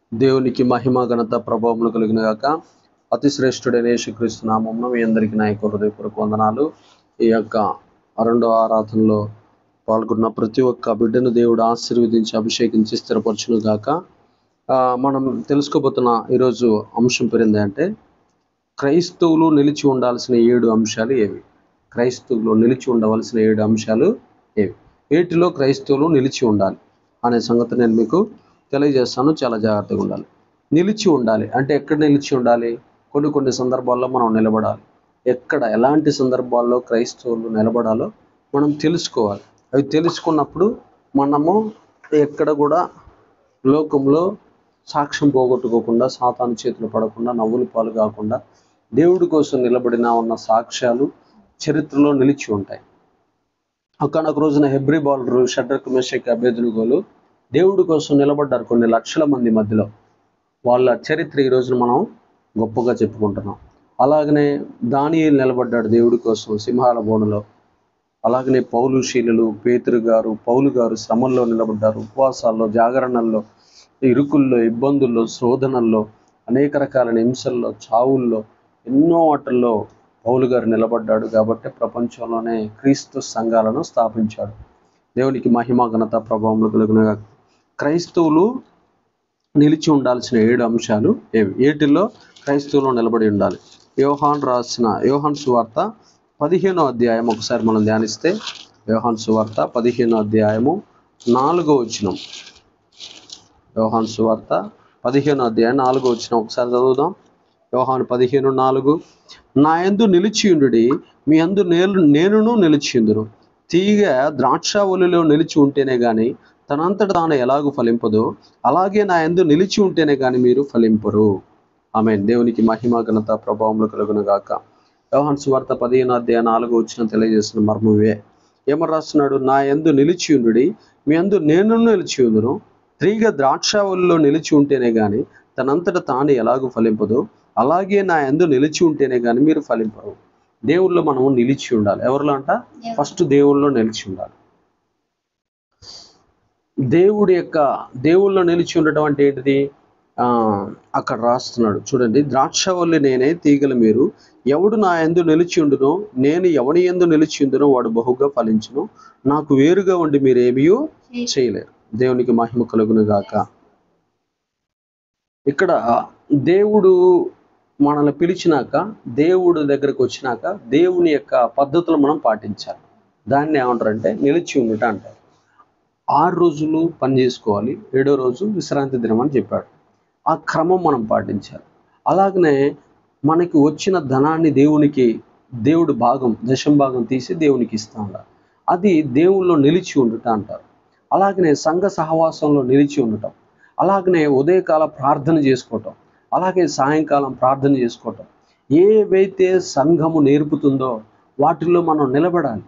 దేవునికి మహిమ ఘనత ప్రభావములు కలిగిన గాక అతి శ్రేష్ఠుడైన యేసుక్రీస్తు నామమున మీ అందరికీ నా యొక్క హృదయపూర్వక వందనాలు ఈ యొక్క రెండో ఆరాధనలో పాల్గొన్న ప్రతి ఒక్క బిడ్డను దేవుడు ఆశీర్వదించి అభిషేకించి స్థిరపరచును గాక ఆ, మనం తెలుసుకోబోతున్న ఈరోజు అంశం పేరు అంటే క్రైస్తవులు నిలిచి ఉండాల్సిన ఏడు అంశాలు ఏవి క్రైస్తవులు నిలిచి ఉండవలసిన ఏడు అంశాలు ఏవి వీటిలో క్రైస్తవులు నిలిచి ఉండాలి అనే సంగతి నేను మీకు తెలియజేస్తాను చాలా జాగ్రత్తగా ఉండాలి నిలిచి ఉండాలి అంటే ఎక్కడ నిలిచి ఉండాలి కొన్ని కొన్ని సందర్భాల్లో మనం నిలబడాలి ఎక్కడ ఎలాంటి సందర్భాల్లో క్రైస్తవులు నిలబడాలో మనం తెలుసుకోవాలి అవి తెలుసుకున్నప్పుడు మనము ఎక్కడ కూడా లోకంలో సాక్ష్యం పోగొట్టుకోకుండా సాతాను చేతులు పడకుండా నవ్వులు పాలు కాకుండా దేవుడి కోసం నిలబడిన ఉన్న సాక్ష్యాలు చరిత్రలో నిలిచి ఉంటాయి ఒకానొక రోజున హెబ్రి బాలరు షడ్రక్ మెషక్ అభ్యర్థులు దేవుడి కోసం నిలబడ్డారు కొన్ని లక్షల మంది మధ్యలో వాళ్ళ చరిత్ర ఈ రోజున మనం గొప్పగా చెప్పుకుంటున్నాం అలాగనే దానియేలు నిలబడ్డాడు దేవుడి కోసం సింహాల బోనులో అలాగనే పౌలు శీలలు పేతురు గారు పౌలు గారు శ్రమల్లో నిలబడ్డారు ఉపవాసాల్లో జాగరణల్లో ఇరుకుల్లో ఇబ్బందుల్లో శోధనల్లో అనేక రకాలైన హింసల్లో చావుల్లో ఎన్నో వాటిల్లో పౌలు గారు నిలబడ్డాడు కాబట్టి ప్రపంచంలోనే క్రీస్తు సంఘాలను స్థాపించాడు దేవునికి మహిమ ఘనత ప్రభావం కలిగిన క్రైస్తవులు నిలిచి ఉండాల్సిన ఏడు అంశాలు ఏవి ఏటిల్లో క్రైస్తవులు నిలబడి ఉండాలి యోహాన్ రాసిన యోహాన్ సువార్త పదిహేనో అధ్యాయం ఒకసారి మనం ధ్యానిస్తే యోహాన్ సువార్త పదిహేనో అధ్యాయము నాలుగో వచనం యోహాన్ సువార్త పదిహేనో అధ్యాయం నాలుగో వచ్చిన ఒకసారి చదువుదాం యోహాను పదిహేను నాలుగు నా యందు నిలిచియుండుడి మీ అందు నేను నేనును నిలిచియుందును తీగ ద్రాక్షావళిలో నిలిచి ఉంటేనే గాని తనంతట తాను ఎలాగూ ఫలింపదో అలాగే నా యందు నిలిచి ఉంటేనే గాని మీరు ఫలింపరు ఆమె దేవునికి మహిమ ఘనత ప్రభావములు కలుగును గాక యోహాన్ సువార్త పదిహేను అధ్యాయం నాలుగు వచ్చిన తెలియజేసిన మర్మవే ఏమని రాస్తున్నాడు నా యందు నిలిచియుండుడి మీ అందు నేను నిలిచి ఉందును తీగ ద్రాక్షావళిలో నిలిచి ఉంటేనే గాని తనంతట తాను ఎలాగూ ఫలింపదో అలాగే నా యందు నిలిచి ఉంటేనే గాని మీరు ఫలింపరు దేవుళ్ళో మనము నిలిచి ఉండాలి ఎవరిలో అంట ఫస్ట్ దేవుళ్ళో నిలిచి ఉండాలి దేవుడి యొక్క దేవుళ్ళో నిలిచి ఉండటం అంటే ఏంటిది ఆ అక్కడ రాస్తున్నాడు చూడండి ద్రాక్షవల్లి నేనే తీగలు మీరు ఎవడు నా ఎందు నిలిచి ఉండునో నేను ఎవని ఎందు నిలిచి ఉండునో వాడు బహుగా ఫలించును నాకు వేరుగా ఉండి మీరు ఏమీ చేయలేరు దేవునికి మహిమ కలుగును గాక ఇక్కడ దేవుడు మనల్ని పిలిచినాక దేవుడు దగ్గరకు వచ్చినాక దేవుని యొక్క పద్ధతులు మనం పాటించాలి దాన్ని ఏమంటారంటే నిలిచి ఉండుట అంటారు ఆరు రోజులు పని చేసుకోవాలి ఏడో రోజు విశ్రాంతి దినం అని చెప్పాడు ఆ క్రమం మనం పాటించాలి అలాగనే మనకి వచ్చిన ధనాన్ని దేవునికి దేవుడు భాగం దశం భాగం తీసి దేవునికి ఇస్తా ఉండాలి అది దేవుల్లో నిలిచి ఉండుట అంటారు అలాగనే సంఘ సహవాసంలో నిలిచి ఉండటం అలాగనే ఉదయకాల ప్రార్థన చేసుకోవటం అలాగే సాయంకాలం ప్రార్థన చేసుకోవటం ఏవైతే సంఘము నేర్పుతుందో వాటిల్లో మనం నిలబడాలి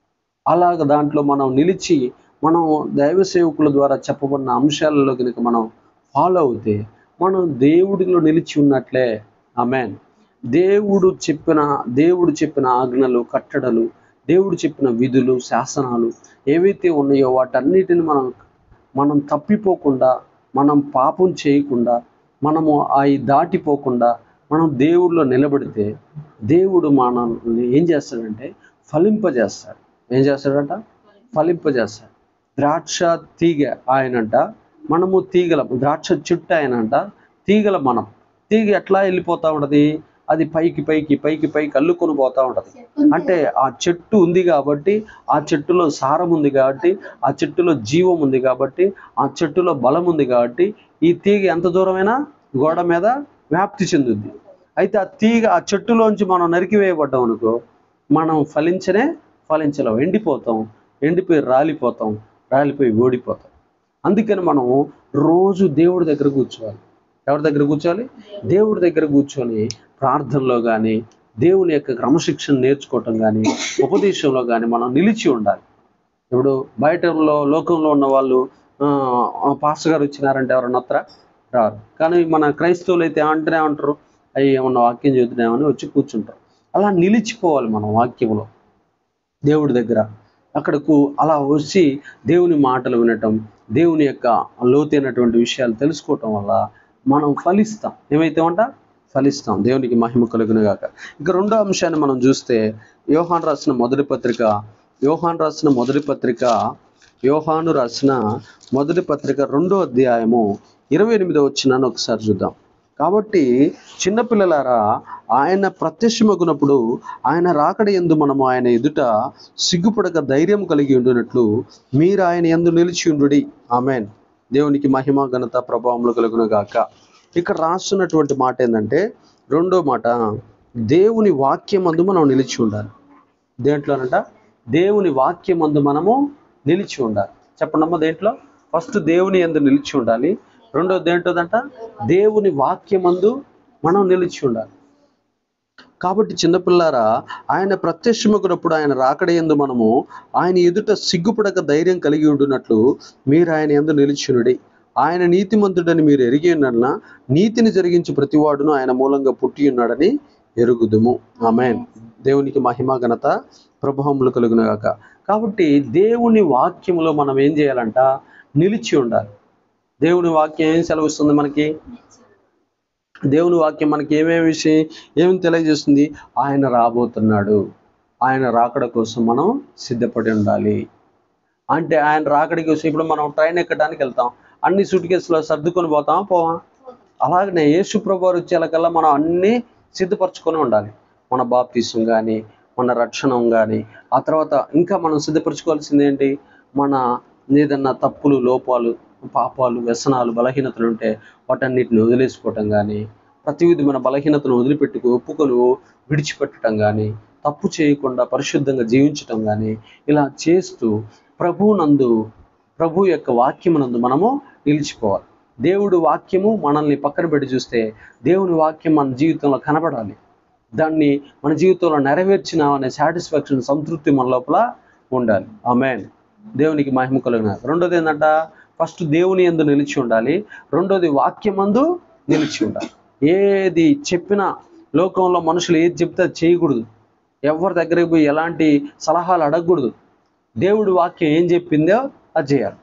అలాగ దాంట్లో మనం నిలిచి మనం దైవ సేవకుల ద్వారా చెప్పబడిన అంశాలలో కనుక మనం ఫాలో అవుతే మనం దేవుడిలో నిలిచి ఉన్నట్లే ఆమెన్ దేవుడు చెప్పిన దేవుడు చెప్పిన ఆజ్ఞలు కట్టడలు దేవుడు చెప్పిన విధులు శాసనాలు ఏవైతే ఉన్నాయో వాటన్నిటిని మనం మనం తప్పిపోకుండా మనం పాపం చేయకుండా మనము అవి దాటిపోకుండా మనం దేవుడిలో నిలబడితే దేవుడు మనల్ని ఏం చేస్తాడంటే ఫలింపజేస్తాడు ఏం చేస్తాడంట ఫలింపజేస్తాడు ద్రాక్ష తీగ ఆయనంట మనము తీగల ద్రాక్ష చెట్టు ఆయనంట తీగల మనం తీగ ఎట్లా వెళ్ళిపోతా ఉంటది అది పైకి పైకి పైకి పైకి అల్లుకొని పోతా ఉంటది అంటే ఆ చెట్టు ఉంది కాబట్టి ఆ చెట్టులో సారం ఉంది కాబట్టి ఆ చెట్టులో జీవం ఉంది కాబట్టి ఆ చెట్టులో బలం ఉంది కాబట్టి ఈ తీగ ఎంత దూరమైనా గోడ మీద వ్యాప్తి చెందుద్ది అయితే ఆ తీగ ఆ చెట్టులోంచి మనం నరికివేయబడ్డాం అనుకో మనం ఫలించనే ఫలించలేం ఎండిపోతాం ఎండిపోయి రాలిపోతాం రాలిపోయి ఓడిపోతాం అందుకని మనం రోజు దేవుడి దగ్గర కూర్చోవాలి ఎవరి దగ్గర కూర్చోవాలి దేవుడి దగ్గర కూర్చొని ప్రార్థనలో కానీ దేవుని యొక్క క్రమశిక్షణ నేర్చుకోవటం కానీ ఉపదేశంలో కానీ మనం నిలిచి ఉండాలి ఇప్పుడు బయటలో లోకంలో ఉన్న వాళ్ళు ఆ, ఆ పాస్టర్ గారు వచ్చినారంటే ఎవరన్నా వస్తారా రారు కానీ మన క్రైస్తవులు అయితే ఏమంటేనే అంటారు అయ్యి ఏమన్నా వాక్యం చదువుతున్నామని వచ్చి కూర్చుంటారు అలా నిలిచిపోవాలి మనం వాక్యంలో దేవుడి దగ్గర అక్కడకు అలా వచ్చి దేవుని మాటలు వినటం దేవుని యొక్క లోతైనటువంటి విషయాలు తెలుసుకోవటం వల్ల మనం ఫలిస్తాం ఏమైతామంట ఫలిస్తాం దేవునికి మహిమ కలుగును గాక ఇక రెండో అంశాన్ని మనం చూస్తే యోహాన్ రాసిన మొదటి పత్రిక యోహాన్ రాసిన మొదటి పత్రిక యోహాను రాసిన మొదటి పత్రిక రెండో అధ్యాయము ఇరవై ఎనిమిదో వచ్చినాను ఒకసారి చూద్దాం కాబట్టి చిన్నపిల్లలారా ఆయన ప్రత్యక్షమగునప్పుడు ఆయన రాకడ ఎందు మనము ఆయన ఎదుట సిగ్గుపడక ధైర్యం కలిగి ఉండినట్లు మీరు ఆయన ఎందు నిలిచి ఉండుడి ఆమెన్ దేవునికి మహిమ ఘనత ప్రభావములు కలుగును గాక ఇక్కడ రాస్తున్నటువంటి మాట ఏంటంటే రెండో మాట దేవుని వాక్యం అందు మనం నిలిచి ఉండాలి దేంట్లోనంట దేవుని వాక్యం అందు మనము నిలిచి ఉండాలి చెప్పండమ్మా దేంట్లో ఫస్ట్ దేవుని ఎందు నిలిచి ఉండాలి రెండోది దేంటోదంట దేవుని వాక్యమందు మనం నిలిచి ఉండాలి కాబట్టి చిన్నపిల్లారా ఆయన ప్రత్యక్షమకున్నప్పుడు ఆయన రాకడ ఎందు మనము ఆయన ఎదుట సిగ్గుపడక ధైర్యం కలిగి ఉండున్నట్లు మీరు ఆయన ఎందు నిలిచినుడి ఆయన నీతిమంతుడని మీరు ఎరిగి ఉన్నట్ల నీతిని జరిగించి ప్రతివాడును ఆయన మూలంగా పుట్టి ఉన్నాడని ఎరుగుదుము ఆమెన్ దేవునికి మహిమ ఘనత ప్రభావములు కలుగును గాక కాబట్టి దేవుని వాక్యములో మనం ఏం చేయాలంట నిలిచి ఉండాలి దేవుని వాక్యం ఏం సెలవిస్తుంది మనకి దేవుని వాక్యం మనకి ఏమేమి విషయం ఏమి తెలియజేస్తుంది ఆయన రాబోతున్నాడు ఆయన రాకడ కోసం మనం సిద్ధపడి ఉండాలి అంటే ఆయన రాకడి కోసం ఇప్పుడు మనం ట్రైన్ ఎక్కడానికి వెళ్తాం అన్ని సూట్ కేసులో సర్దుకొని పోతాం పోవా అలాగనే యేసు ప్రభు వారు వచ్చేలకల్లా మనం అన్ని సిద్ధపరచుకొని ఉండాలి మన బాప్తీసం కానీ మన రక్షణం కానీ ఆ తర్వాత ఇంకా మనం సిద్ధపరచుకోవాల్సింది ఏంటి మన ఏదన్నా తప్పులు లోపాలు పాపాలు వ్యసనాలు బలహీనతలు ఉంటే వాటన్నిటిని వదిలేసుకోవటం కానీ ప్రతి విధమైన బలహీనతను వదిలిపెట్టుకు ఒప్పుకొని విడిచిపెట్టడం కానీ తప్పు చేయకుండా పరిశుద్ధంగా జీవించటం కానీ ఇలా చేస్తూ ప్రభువునందు ప్రభు యొక్క వాక్యమునందు మనము నిలిచిపోవాలి దేవుడు వాక్యము మనల్ని పక్కన పెట్టి చూస్తే దేవుని వాక్యం మన జీవితంలో కనబడాలి దాన్ని మన జీవితంలో నెరవేర్చిన అనే సాటిస్ఫాక్షన్ సంతృప్తి మన లోపల ఉండాలి ఆమెన్ దేవునికి మహిమ కలిగిన రెండోది ఏంటంట ఫస్ట్ దేవుని ఎందు నిలిచి ఉండాలి రెండోది వాక్యమందు నిలిచి ఉండాలి ఏది చెప్పినా లోకంలో మనుషులు ఏది చెప్తే అది చేయకూడదు ఎవరి దగ్గరికి పోయి ఎలాంటి సలహాలు అడగకూడదు దేవుడి వాక్యం ఏం చెప్పిందో అది చేయాలి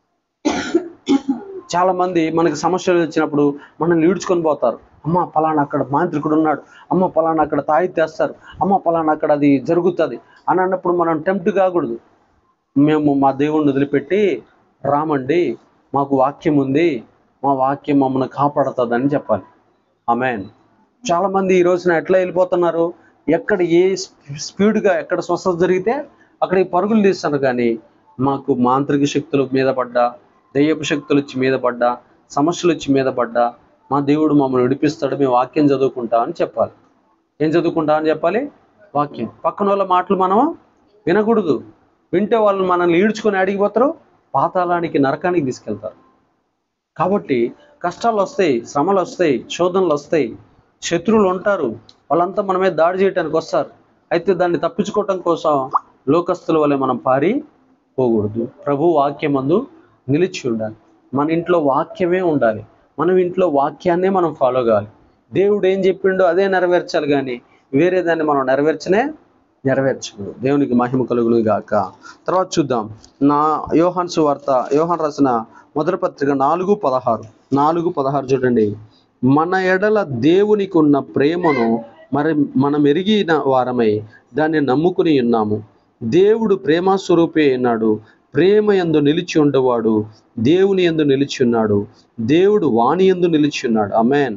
చాలా మంది మనకి సమస్యలు వచ్చినప్పుడు మనల్ని ఈడ్చుకొని పోతారు అమ్మ పలానా అక్కడ మాంత్రికుడు ఉన్నాడు అమ్మ పలానా అక్కడ తాయి తెస్తారు అమ్మ పలానా అక్కడ అది జరుగుతుంది అని అన్నప్పుడు మనం టెంప్ట్ కాకూడదు మేము మా దేవుణ్ణి వదిలిపెట్టి రామండి మాకు వాక్యం ఉంది మా వాక్యం మమ్మల్ని కాపాడుతుందని చెప్పాలి ఆమెన్ చాలా మంది ఈ రోజున ఎట్లా వెళ్ళిపోతున్నారు ఎక్కడ ఏ స్పీ- స్పీడ్గా ఎక్కడ స్వస్థత జరిగితే అక్కడికి పరుగులు తీస్తారు కానీ మాకు మాంత్రిక శక్తుల మీద పడ్డా దయ్యపు శక్తులు వచ్చి మీద పడ్డా సమస్యలు వచ్చి మీద పడ్డా మా దేవుడు మమ్మల్ని విడిపిస్తాడు మేము వాక్యం చదువుకుంటా అని చెప్పాలి ఏం చదువుకుంటా అని చెప్పాలి వాక్యం పక్కన వాళ్ళ మాటలు మనం వినకూడదు వింటే వాళ్ళు మనల్ని ఈడ్చుకొని అడిగిపోతారు పాతాళానికి నరకానికి తీసుకెళ్తారు కాబట్టి కష్టాలు వస్తాయి శ్రమలు వస్తాయి శోధనలు వస్తాయి శత్రువులు ఉంటారు వాళ్ళంతా మన మీద దాడి చేయడానికి వస్తారు అయితే దాన్ని తప్పించుకోవటం కోసం లోకస్తుల వల్ల మనం పారి పోకూడదు ప్రభు వాక్యమందు నిలిచి ఉండాలి మన ఇంట్లో వాక్యమే ఉండాలి మనం ఇంట్లో వాక్యాన్నే మనం ఫాలో కావాలి దేవుడు ఏం చెప్పిండో అదే నెరవేర్చాలి కానీ వేరే దాన్ని మనం నెరవేర్చనే నెరవేర్చదు దేవునికి మహిమ కలుగును గాక తర్వాత చూద్దాం నా యోహాన్ సువార్త యోహాన్ రాసిన మొదటి పత్రిక నాలుగు పదహారు నాలుగు పదహారు చూడండి మన ఎడల దేవునికి ఉన్న ప్రేమను మరి మనం ఎరిగిన వారమై దాన్ని నమ్ముకుని ఉన్నాము దేవుడు ప్రేమ స్వరూపే ఉన్నాడు ప్రేమ ఎందు నిలిచి ఉండేవాడు దేవుని ఎందు నిలిచి ఉన్నాడు దేవుడు వాణి ఎందు నిలిచి ఉన్నాడు అమెన్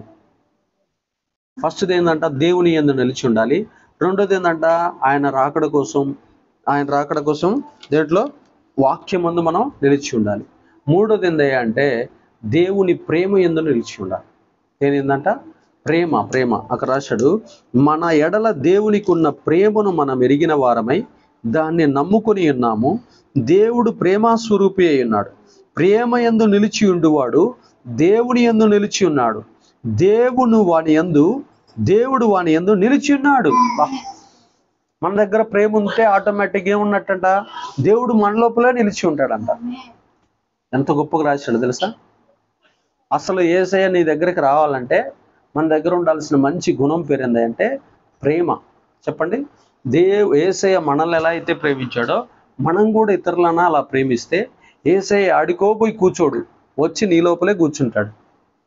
ఫస్ట్ ఏంటంట దేవుని ఎందు నిలిచి ఉండాలి రెండోది ఏంటంట ఆయన రాకడ కోసం ఆయన రాకడ కోసం దేంట్లో వాక్యం ముందు మనం నిలిచి ఉండాలి మూడోది ఏందయ్యా అంటే దేవుని ప్రేమ ఎందు నిలిచి ఉండాలి ఏంటంట ప్రేమ ప్రేమ అక్కడ రాశాడు మన ఎడల దేవునికి ఉన్న ప్రేమను మనం ఎరిగిన వారమై దాన్ని నమ్ముకొని ఉన్నాము దేవుడు ప్రేమ స్వరూపి అయి ఉన్నాడు ప్రేమ ఎందు నిలిచి ఉండువాడు దేవుని ఎందు నిలిచి ఉన్నాడు దేవుడు వాని యందు దేవుడు వాని యందు నిలిచి ఉన్నాడు బా. మన దగ్గర ప్రేమ ఉంటే ఆటోమేటిక్ ఏమున్నట్టంట దేవుడు మన లోపలే నిలిచి ఉంటాడంట ఎంత గొప్పగా రాశాడు తెలుసా అసలు ఏసయ్య నీ దగ్గరికి రావాలంటే మన దగ్గర ఉండాల్సిన మంచి గుణం పేరు ఏంటంటే ప్రేమ చెప్పండి దేవ్ ఏసయ్య మనల్ని ఎలా అయితే ప్రేమించాడో మనం కూడా ఇతరులను అలా ప్రేమిస్తే ఏసయ్య ఆడికో పోయి కూర్చోడు వచ్చి నీ లోపలే కూర్చుంటాడు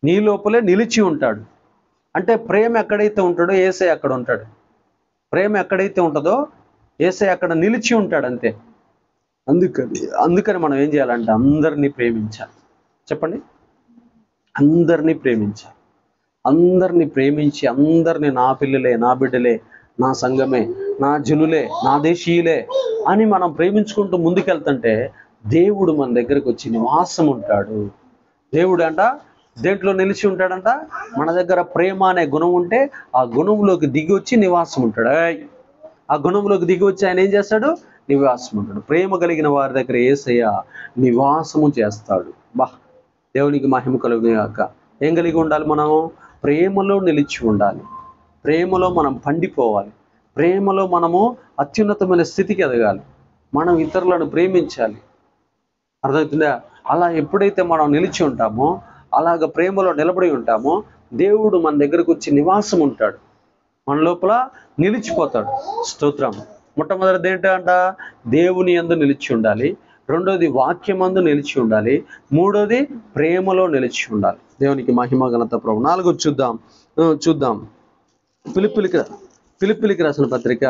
నీ లోపలే నిలిచి ఉంటాడు అంటే ప్రేమ ఎక్కడైతే ఉంటాడో ఏసై అక్కడ ఉంటాడు ప్రేమ ఎక్కడైతే ఉంటుందో ఏసై అక్కడ నిలిచి ఉంటాడు అంతే అందుకని అందుకని మనం ఏం చేయాలంటే అందరినీ ప్రేమించాలి చెప్పండి అందరినీ ప్రేమించాలి అందరినీ ప్రేమించి అందరినీ నా పిల్లలే నా బిడ్డలే నా సంఘమే నా జనులే నా దేశీయులే అని మనం ప్రేమించుకుంటూ ముందుకెళ్తుంటే దేవుడు మన దగ్గరకు వచ్చి నివాసం ఉంటాడు దేవుడు అంట దేంట్లో నిలిచి ఉంటాడంట మన దగ్గర ప్రేమ అనే గుణం ఉంటే ఆ గుణంలోకి దిగి వచ్చి నివాసం ఉంటాడు ఏయ్! ఆ గుణంలోకి దిగి వచ్చి ఆయన ఏం చేస్తాడు నివాసం ఉంటాడు ప్రేమ కలిగిన వారి దగ్గర ఏసయ్య నివాసము చేస్తాడు బా దేవునికి మహిమ కలుగునే కాక ఏం కలిగి ఉండాలి మనం ప్రేమలో నిలిచి ఉండాలి ప్రేమలో మనం పండిపోవాలి ప్రేమలో మనము అత్యున్నతమైన స్థితికి ఎదగాలి మనం ఇతరులను ప్రేమించాలి అర్థమవుతుందా అలా ఎప్పుడైతే మనం నిలిచి ఉంటామో అలాగ ప్రేమలో నిలబడి ఉంటామో దేవుడు మన దగ్గరకు వచ్చి నివాసం ఉంటాడు మన లోపల నిలిచిపోతాడు స్తోత్రం మొట్టమొదటిది ఏంటంట దేవుని యందు నిలిచి ఉండాలి రెండోది వాక్యమందు నిలిచి ఉండాలి మూడోది ప్రేమలో నిలిచి ఉండాలి దేవునికి మహిమ ఘనత ప్రభు నాలుగో చూద్దాం ఆ, చూద్దాం పిలిపిలికి పిలిపిలికి రాసిన పత్రిక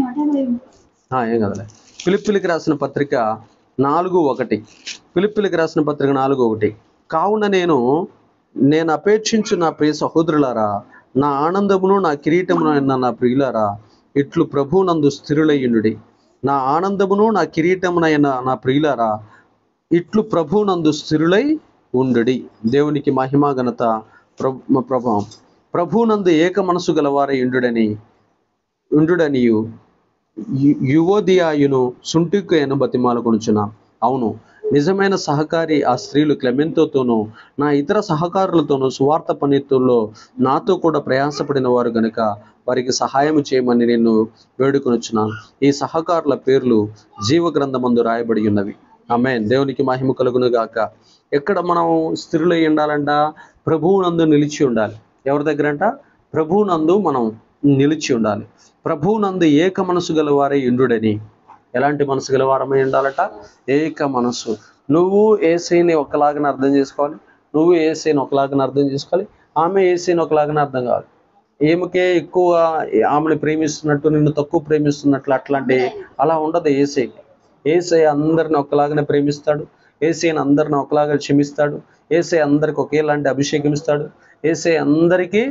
ఆ, ఏం కదలే పిలిపిలికి రాసిన పత్రిక నాలుగు ఒకటి పిలిపిలికి రాసిన పత్రిక నాలుగు ఒకటి కావున నేను నేను అపేక్షించు నా ప్రియ సహోదరులారా నా ఆనందమును నా కిరీటమును అయిన నా ప్రియులారా ఇట్లు ప్రభువునందు స్థిరులయ్యుండుడి నా ఆనందమును నా కిరీటమునైన నా ప్రియులారా ఇట్లు ప్రభువునందు స్థిరులై ఉండుడి దేవునికి మహిమా ఘనత ప్రభు ప్రభావం ప్రభువునందు ఏక మనసు గలవారై ఉండుడని ఉండుడనియు యు- యువోదియాయును సుంటికయను బతిమాలకొనుచున్న అవును నిజమైన సహకారి ఆ స్త్రీలు క్లెమెంతోతోనూ నా ఇతర సహకారులతోనూ సువార్త పనితుల్లో నాతో కూడా ప్రయాసపడిన వారు గనుక వారికి సహాయం చేయమని నేను వేడుకొనుచున్నాను ఈ సహకారుల పేర్లు జీవ గ్రంథమందు రాయబడి ఉన్నవి ఆమె దేవునికి మహిమ కలుగును గాక ఎక్కడ మనం స్థిరులై ఉండాలంట ప్రభువునందు నిలిచి ఉండాలి ఎవరి దగ్గర అంట ప్రభువునందు మనం నిలిచి ఉండాలి ప్రభువునందు ఏక మనసు గలవారై ఇండుడని ఎలాంటి మనసు గలవారమై ఉండాలట ఏక మనసు నువ్వు ఏసైని ఒకలాగానే అర్థం చేసుకోవాలి నువ్వు ఏసైని ఒకలాగానే అర్థం చేసుకోవాలి ఆమె ఏసైని ఒకలాగానే అర్థం కావాలి ఈమెకే ఎక్కువ ఆమెను ప్రేమిస్తున్నట్టు నిన్ను తక్కువ ప్రేమిస్తున్నట్లు అట్లాంటి అలా ఉండదు ఏసై ఏసై అందరిని ఒకలాగానే ప్రేమిస్తాడు ఏసైని అందరిని ఒకలాగా క్షమిస్తాడు ఏసై అందరికి ఒకేలాంటి అభిషేకం ఇస్తాడు ఏసై అందరికీ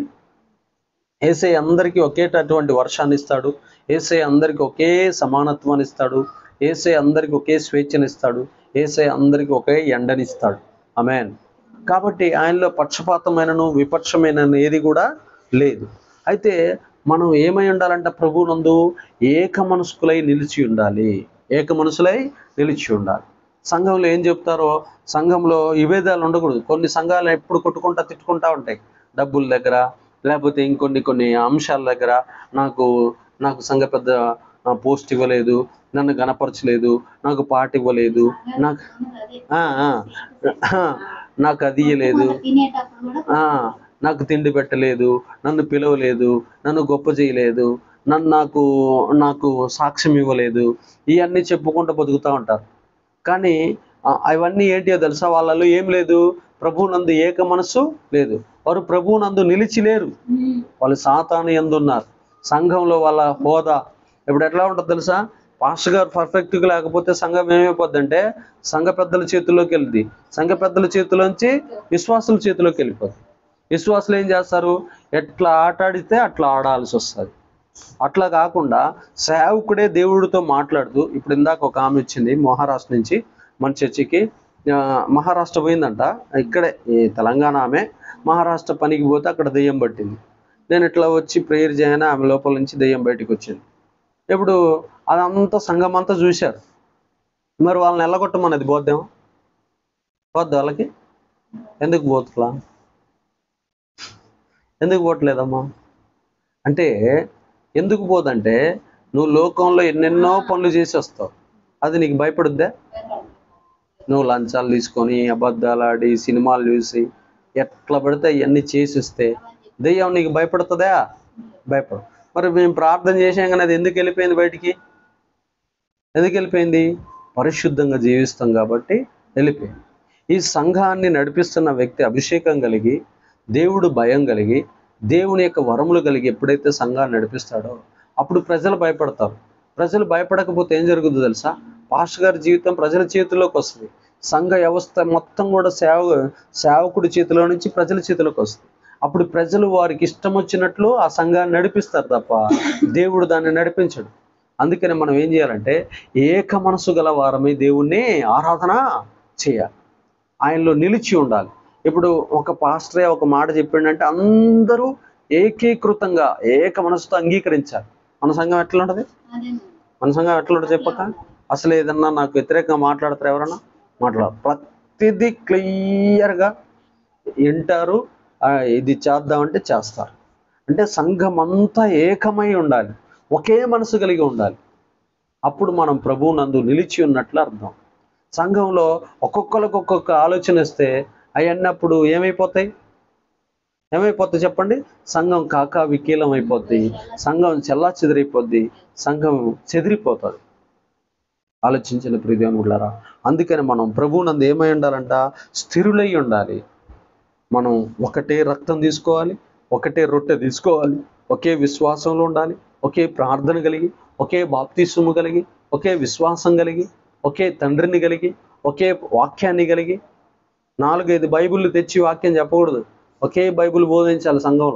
ఏసై అందరికీ ఒకేటటువంటి వర్షాన్ని ఇస్తాడు ఏసై అందరికీ ఒకే సమానత్వాన్ని ఇస్తాడు ఏసై అందరికీ ఒకే స్వేచ్ఛని ఇస్తాడు ఏసై అందరికీ ఒకే ఎండనిస్తాడు ఆమెన్ కాబట్టి ఆయనలో పక్షపాతమైనను విపక్షమైన ఏది కూడా లేదు అయితే మనం ఏమై ఉండాలంటే ప్రభునందు ఏక మనస్కులై నిలిచి ఉండాలి ఏక మనసులై నిలిచి ఉండాలి సంఘంలో ఏం చెప్తారో సంఘంలో విభేదాలు ఉండకూడదు కొన్ని సంఘాలు ఎప్పుడు కొట్టుకుంటా తిట్టుకుంటా ఉంటాయి డబ్బుల దగ్గర లేకపోతే ఇంకొన్ని కొన్ని అంశాల దగ్గర నాకు నాకు సంఘ పెద్ద పోస్ట్ ఇవ్వలేదు నన్ను గనపరచలేదు నాకు పాట ఇవ్వలేదు నాకు ఆ, ఆ, ఆ, నాకు అది ఇయ్యలేదు తినేటప్పుడు కూడా ఆ, నాకు తిండి పెట్టలేదు నన్ను పిలవలేదు నన్ను గొప్ప చేయలేదు నన్ను నాకు నాకు సాక్ష్యం ఇవ్వలేదు ఇవన్నీ చెప్పుకుంటూ బతుకుతూ ఉంటారు కానీ ఆ, అవన్నీ ఏంటియో తెలుసా వాళ్ళలో ఏం లేదు ప్రభువునందు ఏక మనసు లేదు వారు ప్రభువునందు నిలిచి లేరు ఉమ్, వాళ్ళు సాతాను ఎందు ఉన్నారు సంఘంలో వాళ్ళ హోదా ఇప్పుడు ఎట్లా ఉంటుంది తెలుసా పాస్టర్ గారు పర్ఫెక్ట్గా లేకపోతే సంఘం ఏమైపోద్ది అంటే సంఘ పెద్దల చేతిలోకి వెళ్తుంది సంఘ పెద్దల చేతిలోంచి విశ్వాసుల చేతిలోకి వెళ్ళిపోద్ది విశ్వాసులు ఏం చేస్తారు ఎట్లా ఆట ఆడితే అట్లా ఆడాల్సి వస్తుంది అట్లా కాకుండా సేవకుడే దేవుడితో మాట్లాడుతూ ఇప్పుడు ఇందాక ఒక ఆమె వచ్చింది మహారాష్ట్ర నుంచి మన చర్చికి ఆ, మహారాష్ట్ర పోయిందంట ఇక్కడే ఈ తెలంగాణ ఆమె మహారాష్ట్ర పనికి పోతే అక్కడ దెయ్యం పట్టింది నేను ఇట్లా వచ్చి ప్రేయర్ చేయగానే ఆమె లోపల నుంచి దెయ్యం బయటికి వచ్చింది ఇప్పుడు అదంతా సంఘం అంతా చూశారు మరి వాళ్ళని ఎల్లగొట్టమన్నది బోద్దేమో పోద్ది వాళ్ళకి ఎందుకు పోతులా ఎందుకు పోవట్లేదమ్మా అంటే ఎందుకు పోదంటే నువ్వు లోకంలో ఎన్నెన్నో పనులు చేసి వస్తావు అది నీకు భయపడుద్దా నువ్వు లంచాలు తీసుకొని అబద్ధాలు ఆడి సినిమాలు చూసి ఎట్లా పడితే ఇవన్నీ చేసి వస్తే దెయ్యం నీకు భయపడుతుందా భయపడు మరి మేము ప్రార్థన చేసాం కానీ అది ఎందుకు వెళ్ళిపోయింది బయటికి ఎందుకు వెళ్ళిపోయింది పరిశుద్ధంగా జీవిస్తాం కాబట్టి వెళ్ళిపోయింది ఈ సంఘాన్ని నడిపిస్తున్న వ్యక్తి అభిషేకం కలిగి దేవుడు భయం కలిగి దేవుని యొక్క వరములు కలిగి ఎప్పుడైతే సంఘాన్ని నడిపిస్తాడో అప్పుడు ప్రజలు భయపడతారు ప్రజలు భయపడకపోతే ఏం జరుగుతుందో తెలుసా పాస్టర్ గారి జీవితం ప్రజల చేతిలోకి వస్తుంది సంఘ వ్యవస్థ మొత్తం కూడా సేవ సేవకుడి చేతిలో నుంచి ప్రజల చేతిలోకి వస్తుంది అప్పుడు ప్రజలు వారికి ఇష్టం వచ్చినట్లు ఆ సంఘాన్ని నడిపిస్తారు తప్ప దేవుడు దాన్ని నడిపించడు అందుకని మనం ఏం చేయాలంటే ఏక మనసు గల వారమై దేవుణ్ణి ఆరాధన చేయాలి ఆయనలో నిలిచి ఉండాలి ఇప్పుడు ఒక పాస్టరే ఒక మాట చెప్పిండంటే అందరూ ఏకీకృతంగా ఏక మనసుతో అంగీకరించాలి మన సంఘం ఎట్లా ఉంటుంది మన సంఘం ఎట్లా ఉంటుంది చెప్పక అసలు ఏదన్నా నాకు వ్యతిరేకంగా మాట్లాడతారు ఎవరన్నా మాట్లాడరు ప్రతిదీ క్లియర్గా వింటారు ఆ, ఇది చేద్దామంటే చేస్తారు అంటే సంఘం అంతా ఏకమై ఉండాలి ఒకే మనసు కలిగి ఉండాలి అప్పుడు మనం ప్రభువు నందు నిలిచి ఉన్నట్లు అర్థం సంఘంలో ఒక్కొక్కరికి ఒక్కొక్క ఆలోచన ఇస్తే అవన్నీ అప్పుడు ఏమైపోతాయి ఏమైపోతాయి చెప్పండి సంఘం కాకా వికీలం అయిపోద్ది సంఘం చెల్లా చెదిరైపోద్ది సంఘం చెదిరిపోతుంది ఆలోచించిన ప్రియదేవులారా అందుకని మనం ప్రభువునందు ఏమై ఉండాలంట స్థిరులై ఉండాలి మనం ఒకటే రక్తం తీసుకోవాలి ఒకటే రొట్టె తీసుకోవాలి ఒకే విశ్వాసంలో ఉండాలి ఒకే ప్రార్థన కలిగి ఒకే బాప్తిస్వము కలిగి ఒకే విశ్వాసం కలిగి ఒకే తండ్రిని కలిగి ఒకే వాక్యాన్ని కలిగి నాలుగైదు బైబిళ్ళు తెచ్చి వాక్యం చెప్పకూడదు ఒకే బైబిల్ బోధించాలి సంఘంలో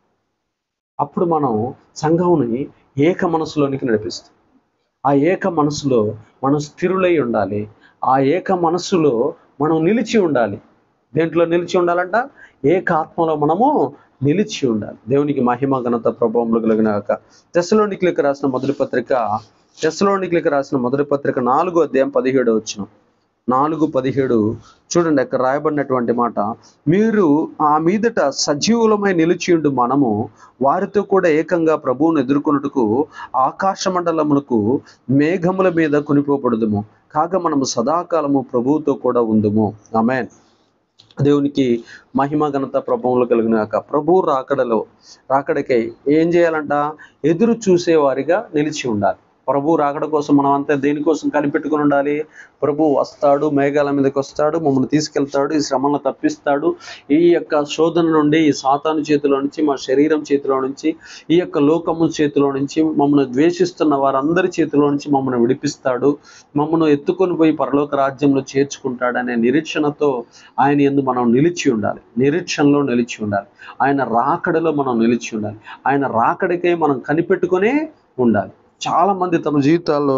అప్పుడు మనం సంఘంని ఏక మనసులోనికి నడిపిస్తాం ఆ ఏక మనసులో మనం స్థిరులై ఉండాలి ఆ ఏక మనసులో మనం నిలిచి ఉండాలి దేంట్లో నిలిచి ఉండాలంట ఏక ఆత్మలో మనము నిలిచి ఉండాలి దేవునికి మహిమ ఘనత ప్రభావములు కలిగిన తెసలోనికులకు రాసిన మొదటి పత్రిక తెసలోనికులకు రాసిన మొదటి పత్రిక నాలుగో అధ్యాయం పదిహేడు వచ్చిన నాలుగు పదిహేడు చూడండి అక్కడ రాయబడినటువంటి మాట మీరు ఆ మీదట సజీవులమై నిలిచియుండు మనము వారితో కూడా ఏకంగా ప్రభువును ఎదుర్కొనుటకు ఆకాశ మండలములకు మేఘముల మీద కొనిపోబడుదుము కాగా మనము సదాకాలము ప్రభువుతో కూడా ఉందుము ఆమెన్ దేవునికి మహిమ ఘనత ప్రభావంలో కలిగిన కాక ప్రభు రాకడలో రాకడకై ఏం చేయాలంట ఎదురు చూసేవారిగా నిలిచి ఉండాలి ప్రభు రాకడ కోసం మనం అంతా దేనికోసం కనిపెట్టుకుని ఉండాలి ప్రభు వస్తాడు మేఘాల మీదకి వస్తాడు మమ్మల్ని తీసుకెళ్తాడు ఈ శ్రమలను తప్పిస్తాడు ఈ యొక్క శోధన నుండి ఈ సాతాను చేతిలో నుంచి మా శరీరం చేతిలో నుంచి ఈ యొక్క లోకము చేతిలో నుంచి మమ్మల్ని ద్వేషిస్తున్న వారందరి చేతిలో నుంచి మమ్మల్ని విడిపిస్తాడు మమ్మల్ని ఎత్తుకొని పోయి పరలోక రాజ్యంలో చేర్చుకుంటాడు అనే నిరీక్షణతో ఆయన ఎందు మనం నిలిచి ఉండాలి నిరీక్షణలో నిలిచి ఉండాలి ఆయన రాకడలో మనం నిలిచి ఉండాలి ఆయన రాకడికై మనం కనిపెట్టుకునే ఉండాలి చాలా మంది తమ జీవితాల్లో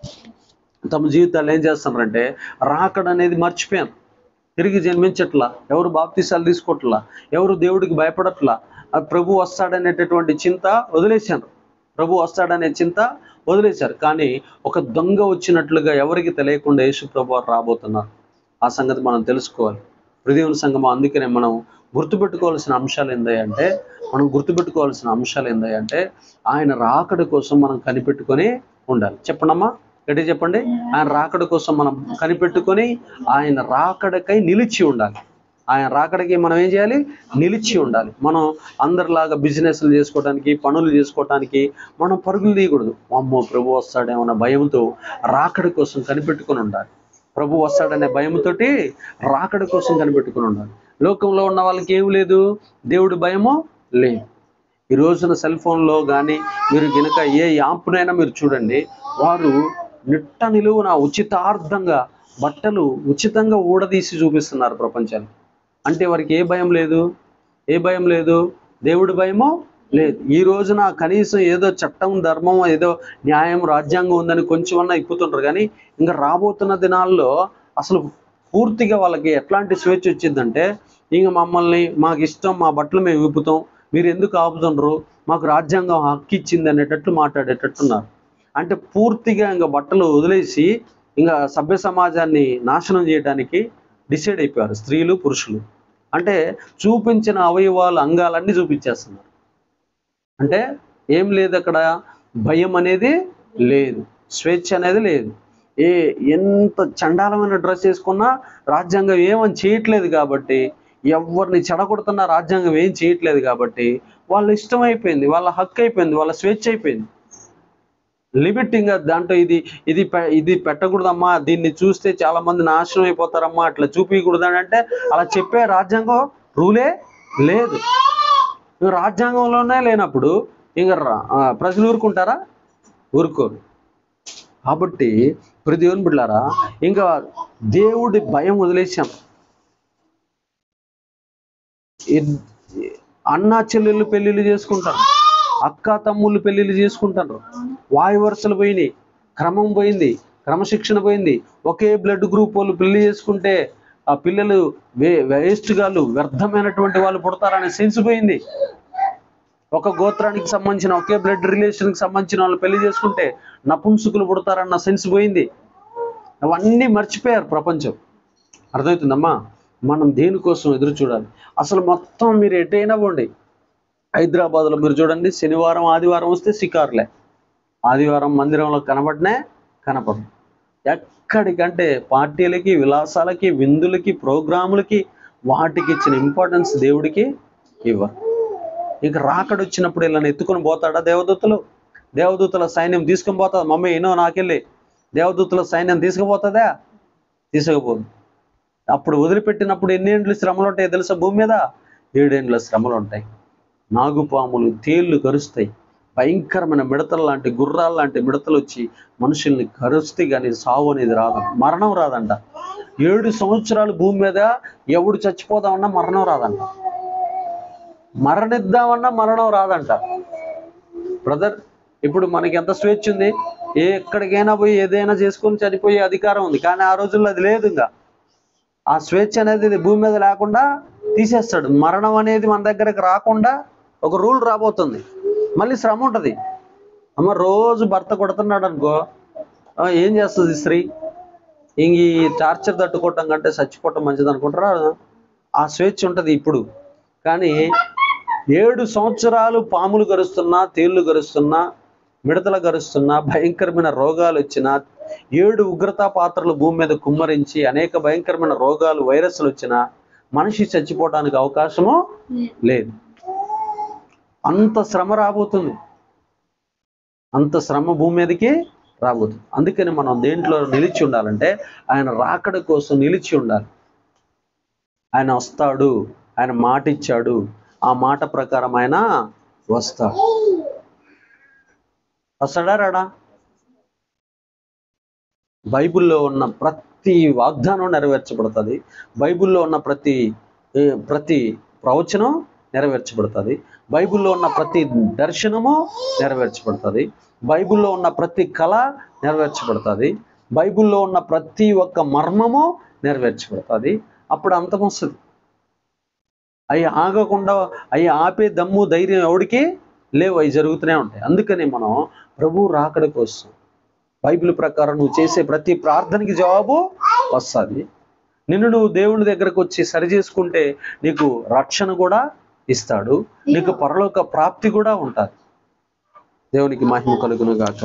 తమ జీవితాలు ఏం చేస్తున్నారంటే రాకడ అనేది మర్చిపోయారు తిరిగి జన్మించట్లా ఎవరు బాప్తీసాలు తీసుకోవట్లా ఎవరు దేవుడికి భయపడట్లా ఆ ప్రభు వస్తాడనేటటువంటి చింత వదిలేశారు ప్రభు వస్తాడనే చింత వదిలేశారు కానీ ఒక దొంగ వచ్చినట్లుగా ఎవరికి తెలియకుండా యేసు ప్రభు వారు రాబోతున్నారు ఆ సంగతి మనం తెలుసుకోవాలి హృదయం సంగమం అందుకనే మనం గుర్తుపెట్టుకోవాల్సిన అంశాలు ఏందంటే మనం గుర్తుపెట్టుకోవాల్సిన అంశాలు ఏందంటే ఆయన రాకడ కోసం మనం కనిపెట్టుకొని ఉండాలి చెప్పండమ్మా గట్టి చెప్పండి ఆయన రాకడ కోసం మనం కనిపెట్టుకొని ఆయన రాకడకై నిలిచి ఉండాలి ఆయన రాకడకి మనం ఏం చేయాలి నిలిచి ఉండాలి మనం అందరిలాగా బిజినెస్లు చేసుకోవడానికి పనులు చేసుకోవడానికి మనం పరుగులు తీయకూడదు అమ్మో ప్రభు వస్తాడేమన్న భయంతో రాకడ కోసం కనిపెట్టుకొని ఉండాలి ప్రభు వస్తాడనే భయంతోటి రాకడ కోసం కనిపెట్టుకొని ఉండాలి లోకంలో ఉన్న వాళ్ళకి ఏం లేదు దేవుడి భయము లేదు ఈ రోజున సెల్ ఫోన్లో కానీ మీరు గనుక ఏ యాప్నైనా మీరు చూడండి వారు నిట్ట నిలువున ఉచితార్థంగా బట్టలు ఉచితంగా ఊడదీసి చూపిస్తున్నారు ప్రపంచానికి అంటే వారికి ఏ భయం లేదు ఏ భయం లేదు దేవుడి భయమో లేదు ఈ రోజున కనీసం ఏదో చట్టం ధర్మం ఏదో న్యాయం రాజ్యాంగం ఉందని కొంచెమన్నా ఇప్పుతుంటారు కానీ ఇంకా రాబోతున్న దినాల్లో అసలు పూర్తిగా వాళ్ళకి ఎట్లాంటి స్వేచ్ఛ వచ్చిందంటే ఇంక మమ్మల్ని మాకు ఇష్టం మా బట్టలు మేము విప్పుతాం మీరు ఎందుకు ఆపుతుండ్రు మాకు రాజ్యాంగం హక్కు ఇచ్చింది అనేటట్లు మాట్లాడేటట్టున్నారు అంటే పూర్తిగా ఇంకా బట్టలు వదిలేసి ఇంకా సభ్య సమాజాన్ని నాశనం చేయడానికి డిసైడ్ అయిపోయారు స్త్రీలు పురుషులు అంటే చూపించిన అవయవాలు అంగాలన్నీ చూపించేస్తున్నారు అంటే ఏం లేదు అక్కడ భయం అనేది లేదు స్వేచ్ఛ అనేది లేదు ఏ ఎంత చండాలమైన డ్రెస్ వేసుకున్నా రాజ్యాంగం ఏమని చేయట్లేదు కాబట్టి ఎవరిని చెడగొడుతున్న రాజ్యాంగం ఏం చేయట్లేదు కాబట్టి వాళ్ళ ఇష్టం అయిపోయింది వాళ్ళ హక్కు అయిపోయింది వాళ్ళ స్వేచ్ఛ అయిపోయింది లిమిటింగ్ దాంట్లో ఇది ఇది పె- ఇది పెట్టకూడదమ్మా దీన్ని చూస్తే చాలా మంది నాశనం అయిపోతారమ్మా అట్లా చూపించకూడదు అని అంటే అలా చెప్పే రాజ్యాంగం రూలే లేదు ఇంక రాజ్యాంగంలోనే లేనప్పుడు ఇంక రా- ఆ, ప్రజలు ఊరుకుంటారా ఊరుకోరు కాబట్టి ప్రతి దేవుని బిడ్డారా ఇంకా దేవుడి భయం వదిలేసాం ఇద్- అన్న చెల్లెళ్ళు పెళ్ళిళ్ళు చేసుకుంటారు అక్క తమ్ముళ్ళు పెళ్ళిళ్ళు చేసుకుంటారు వాయు వరుసలు పోయినాయి క్రమం పోయింది క్రమశిక్షణ పోయింది ఒకే బ్లడ్ గ్రూప్ వాళ్ళు పెళ్లి చేసుకుంటే ఆ పిల్లలు వే వేస్ట్ గాళ్ళు వ్యర్థమైనటువంటి వాళ్ళు పుడతారనే సెన్స్ పోయింది ఒక గోత్రానికి సంబంధించిన ఒకే బ్లడ్ రిలేషన్కి సంబంధించిన వాళ్ళు పెళ్లి చేసుకుంటే నపుంసకులు పుడతారన్న సెన్స్ పోయింది అవన్నీ మర్చిపోయారు ప్రపంచం అర్థమవుతుందమ్మా మనం దేనికోసం ఎదురు చూడాలి అసలు మొత్తం మీరు ఎటైనా పోండి హైదరాబాద్లో మీరు చూడండి శనివారం ఆదివారం వస్తే షికారులే ఆదివారం మందిరంలో కనబడినే కనపడదు ఎక్కడికంటే పార్టీలకి విలాసాలకి విందులకి ప్రోగ్రాములకి వాటికి ఇచ్చిన ఇంపార్టెన్స్ దేవుడికి ఇవ్వరు ఇక రాకడ వచ్చినప్పుడు ఇలా ఎత్తుకొని పోతాడా దేవదూతలు దేవదూతల సైన్యం తీసుకొని పోతుందా మమ్మీ ఎన్నో నాకెళ్ళి దేవదూతల సైన్యం తీసుకుపోతుందా తీసుకుపోదు అప్పుడు వదిలిపెట్టినప్పుడు ఎన్నేండ్ల శ్రమలు ఉంటాయి తెలుసా భూమి మీద ఏడేండ్ల శ్రమలు ఉంటాయి నాగుపాములు తేళ్లు కరుస్తాయి భయంకరమైన మిడతలు లాంటి గుర్రాలు లాంటి మిడతలు వచ్చి మనుషుల్ని కరుస్తే కానీ సావు అనేది రాదు మరణం రాదంట ఏడు సంవత్సరాలు భూమి మీద ఎవడు చచ్చిపోదామన్నా మరణం రాదంట మరణిద్దామన్నా మరణం రాదంట బ్రదర్ ఇప్పుడు మనకి ఎంత స్వేచ్ఛ ఉంది ఏ ఎక్కడికైనా పోయి ఏదైనా చేసుకొని చనిపోయే అధికారం ఉంది కానీ ఆ రోజుల్లో అది లేదు ఇంకా ఆ స్వేచ్ఛ అనేది ఇది భూమి మీద లేకుండా తీసేస్తాడు మరణం అనేది మన దగ్గరకు రాకుండా ఒక రూల్ రాబోతుంది మళ్ళీ శ్రమ ఉంటుంది అమ్మ రోజు భర్త కొడుతున్నాడు అనుకో ఆ, ఏం చేస్తుంది స్త్రీ ఇంక ఈ టార్చర్ తట్టుకోవటం కంటే చచ్చిపోవటం మంచిది అనుకుంటారా ఆ స్వేచ్ఛ ఉంటుంది ఇప్పుడు కానీ ఏడు సంవత్సరాలు పాములు గరుస్తున్నా తేళ్లు గరుస్తున్నా మిడతలు గరుస్తున్నా భయంకరమైన రోగాలు వచ్చినా ఏడు ఉగ్రతా పాత్రలు భూమి మీద కుమ్మరించి అనేక భయంకరమైన రోగాలు వైరస్లు వచ్చినా మనిషి చచ్చిపోవడానికి అవకాశము లేదు అంత శ్రమ రాబోతుంది అంత శ్రమ భూమి మీదకి రాబోతుంది అందుకని మనం దేంట్లో నిలిచి ఉండాలంటే ఆయన రాకడ కోసం నిలిచి ఉండాలి ఆయన వస్తాడు ఆయన మాట ఇచ్చాడు ఆ మాట ప్రకారం ఆయన వస్తాడు వస్తాడా రాడా బైబిల్లో ఉన్న ప్రతి వాగ్దానం నెరవేర్చబడుతుంది బైబిల్లో ఉన్న ప్రతి ఏ, ప్రతి ప్రవచనం నెరవేర్చబడుతుంది బైబిల్లో ఉన్న ప్రతి దర్శనము నెరవేర్చబడుతుంది బైబిల్లో ఉన్న ప్రతి కళ నెరవేర్చబడుతుంది బైబిల్లో ఉన్న ప్రతి ఒక్క మర్మము నెరవేర్చబడుతుంది అప్పుడు అంతం వస్తుంది అవి ఆగకుండా అవి ఆపే దమ్ము ధైర్యం ఎవడికి లేవు అవి జరుగుతూనే ఉంటాయి అందుకని మనం ప్రభు రాకడ కోసం బైబిల్ ప్రకారం నువ్వు చేసే ప్రతి ప్రార్థనకి జవాబు వస్తుంది నిన్ను నువ్వు దేవుని దగ్గరకు వచ్చి సరి చేసుకుంటే నీకు రక్షణ కూడా ఇస్తాడు నీకు పరలోక ప్రాప్తి కూడా ఉంటుంది దేవునికి మహిమ కలుగును గాక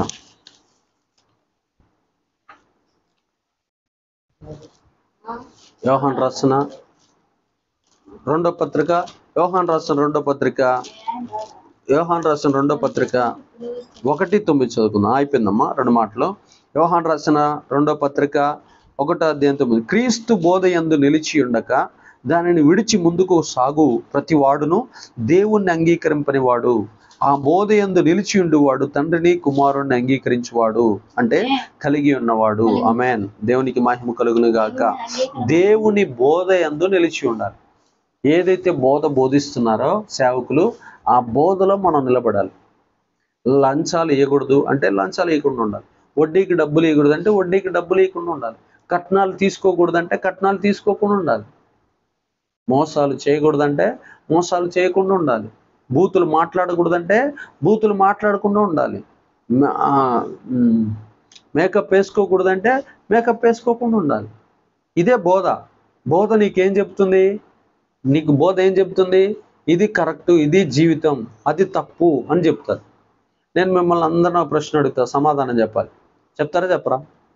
యోహాన్ రాసిన రెండో పత్రిక యోహాన్ రాసిన రెండో పత్రిక యోహాన్ రాసిన రెండో పత్రిక ఒకటి తొమ్మిది చదువుకుందాం అయిపోయిందమ్మా రెండు మాటలు యోహాన్ రాసిన రెండో పత్రిక ఒకటో అధ్యాయం తొమ్మిది క్రీస్తు బోధ యందు నిలిచి ఉండక దానిని విడిచి ముందుకు సాగు ప్రతి వాడును దేవుణ్ణి అంగీకరింపని వాడు ఆ బోధ యందు నిలిచి ఉండువాడు తండ్రిని కుమారుణ్ణి అంగీకరించువాడు అంటే కలిగి ఉన్నవాడు అమెన్ దేవునికి మహిమ కలుగును గాక దేవుని బోధ యందు నిలిచి ఉండాలి ఏదైతే బోధ బోధిస్తున్నారో సేవకులు ఆ బోధలో మనం నిలబడాలి లంచాలు ఇవ్వకూడదు అంటే లంచాలు ఇవ్వకుండా ఉండాలి వడ్డీకి డబ్బులు ఇవ్వకూడదు అంటే వడ్డీకి డబ్బులు ఇవ్వకుండా ఉండాలి కట్నాలు తీసుకోకూడదు అంటే కట్నాలు తీసుకోకుండా ఉండాలి మోసాలు చేయకూడదంటే మోసాలు చేయకుండా ఉండాలి బూతులు మాట్లాడకూడదంటే బూతులు మాట్లాడకుండా ఉండాలి మ- ఆ, మ్, మేకప్ వేసుకోకూడదంటే మేకప్ వేసుకోకుండా ఉండాలి ఇదే బోధ బోధ నీకేం చెప్తుంది నీకు బోధ ఏం చెప్తుంది ఇది కరెక్ట్ ఇది జీవితం అది తప్పు అని చెప్తారు నేను మిమ్మల్ని అందరినీ ఒక ప్రశ్న అడుగుతా సమాధానం చెప్పాలి చెప్తారా చెప్పరా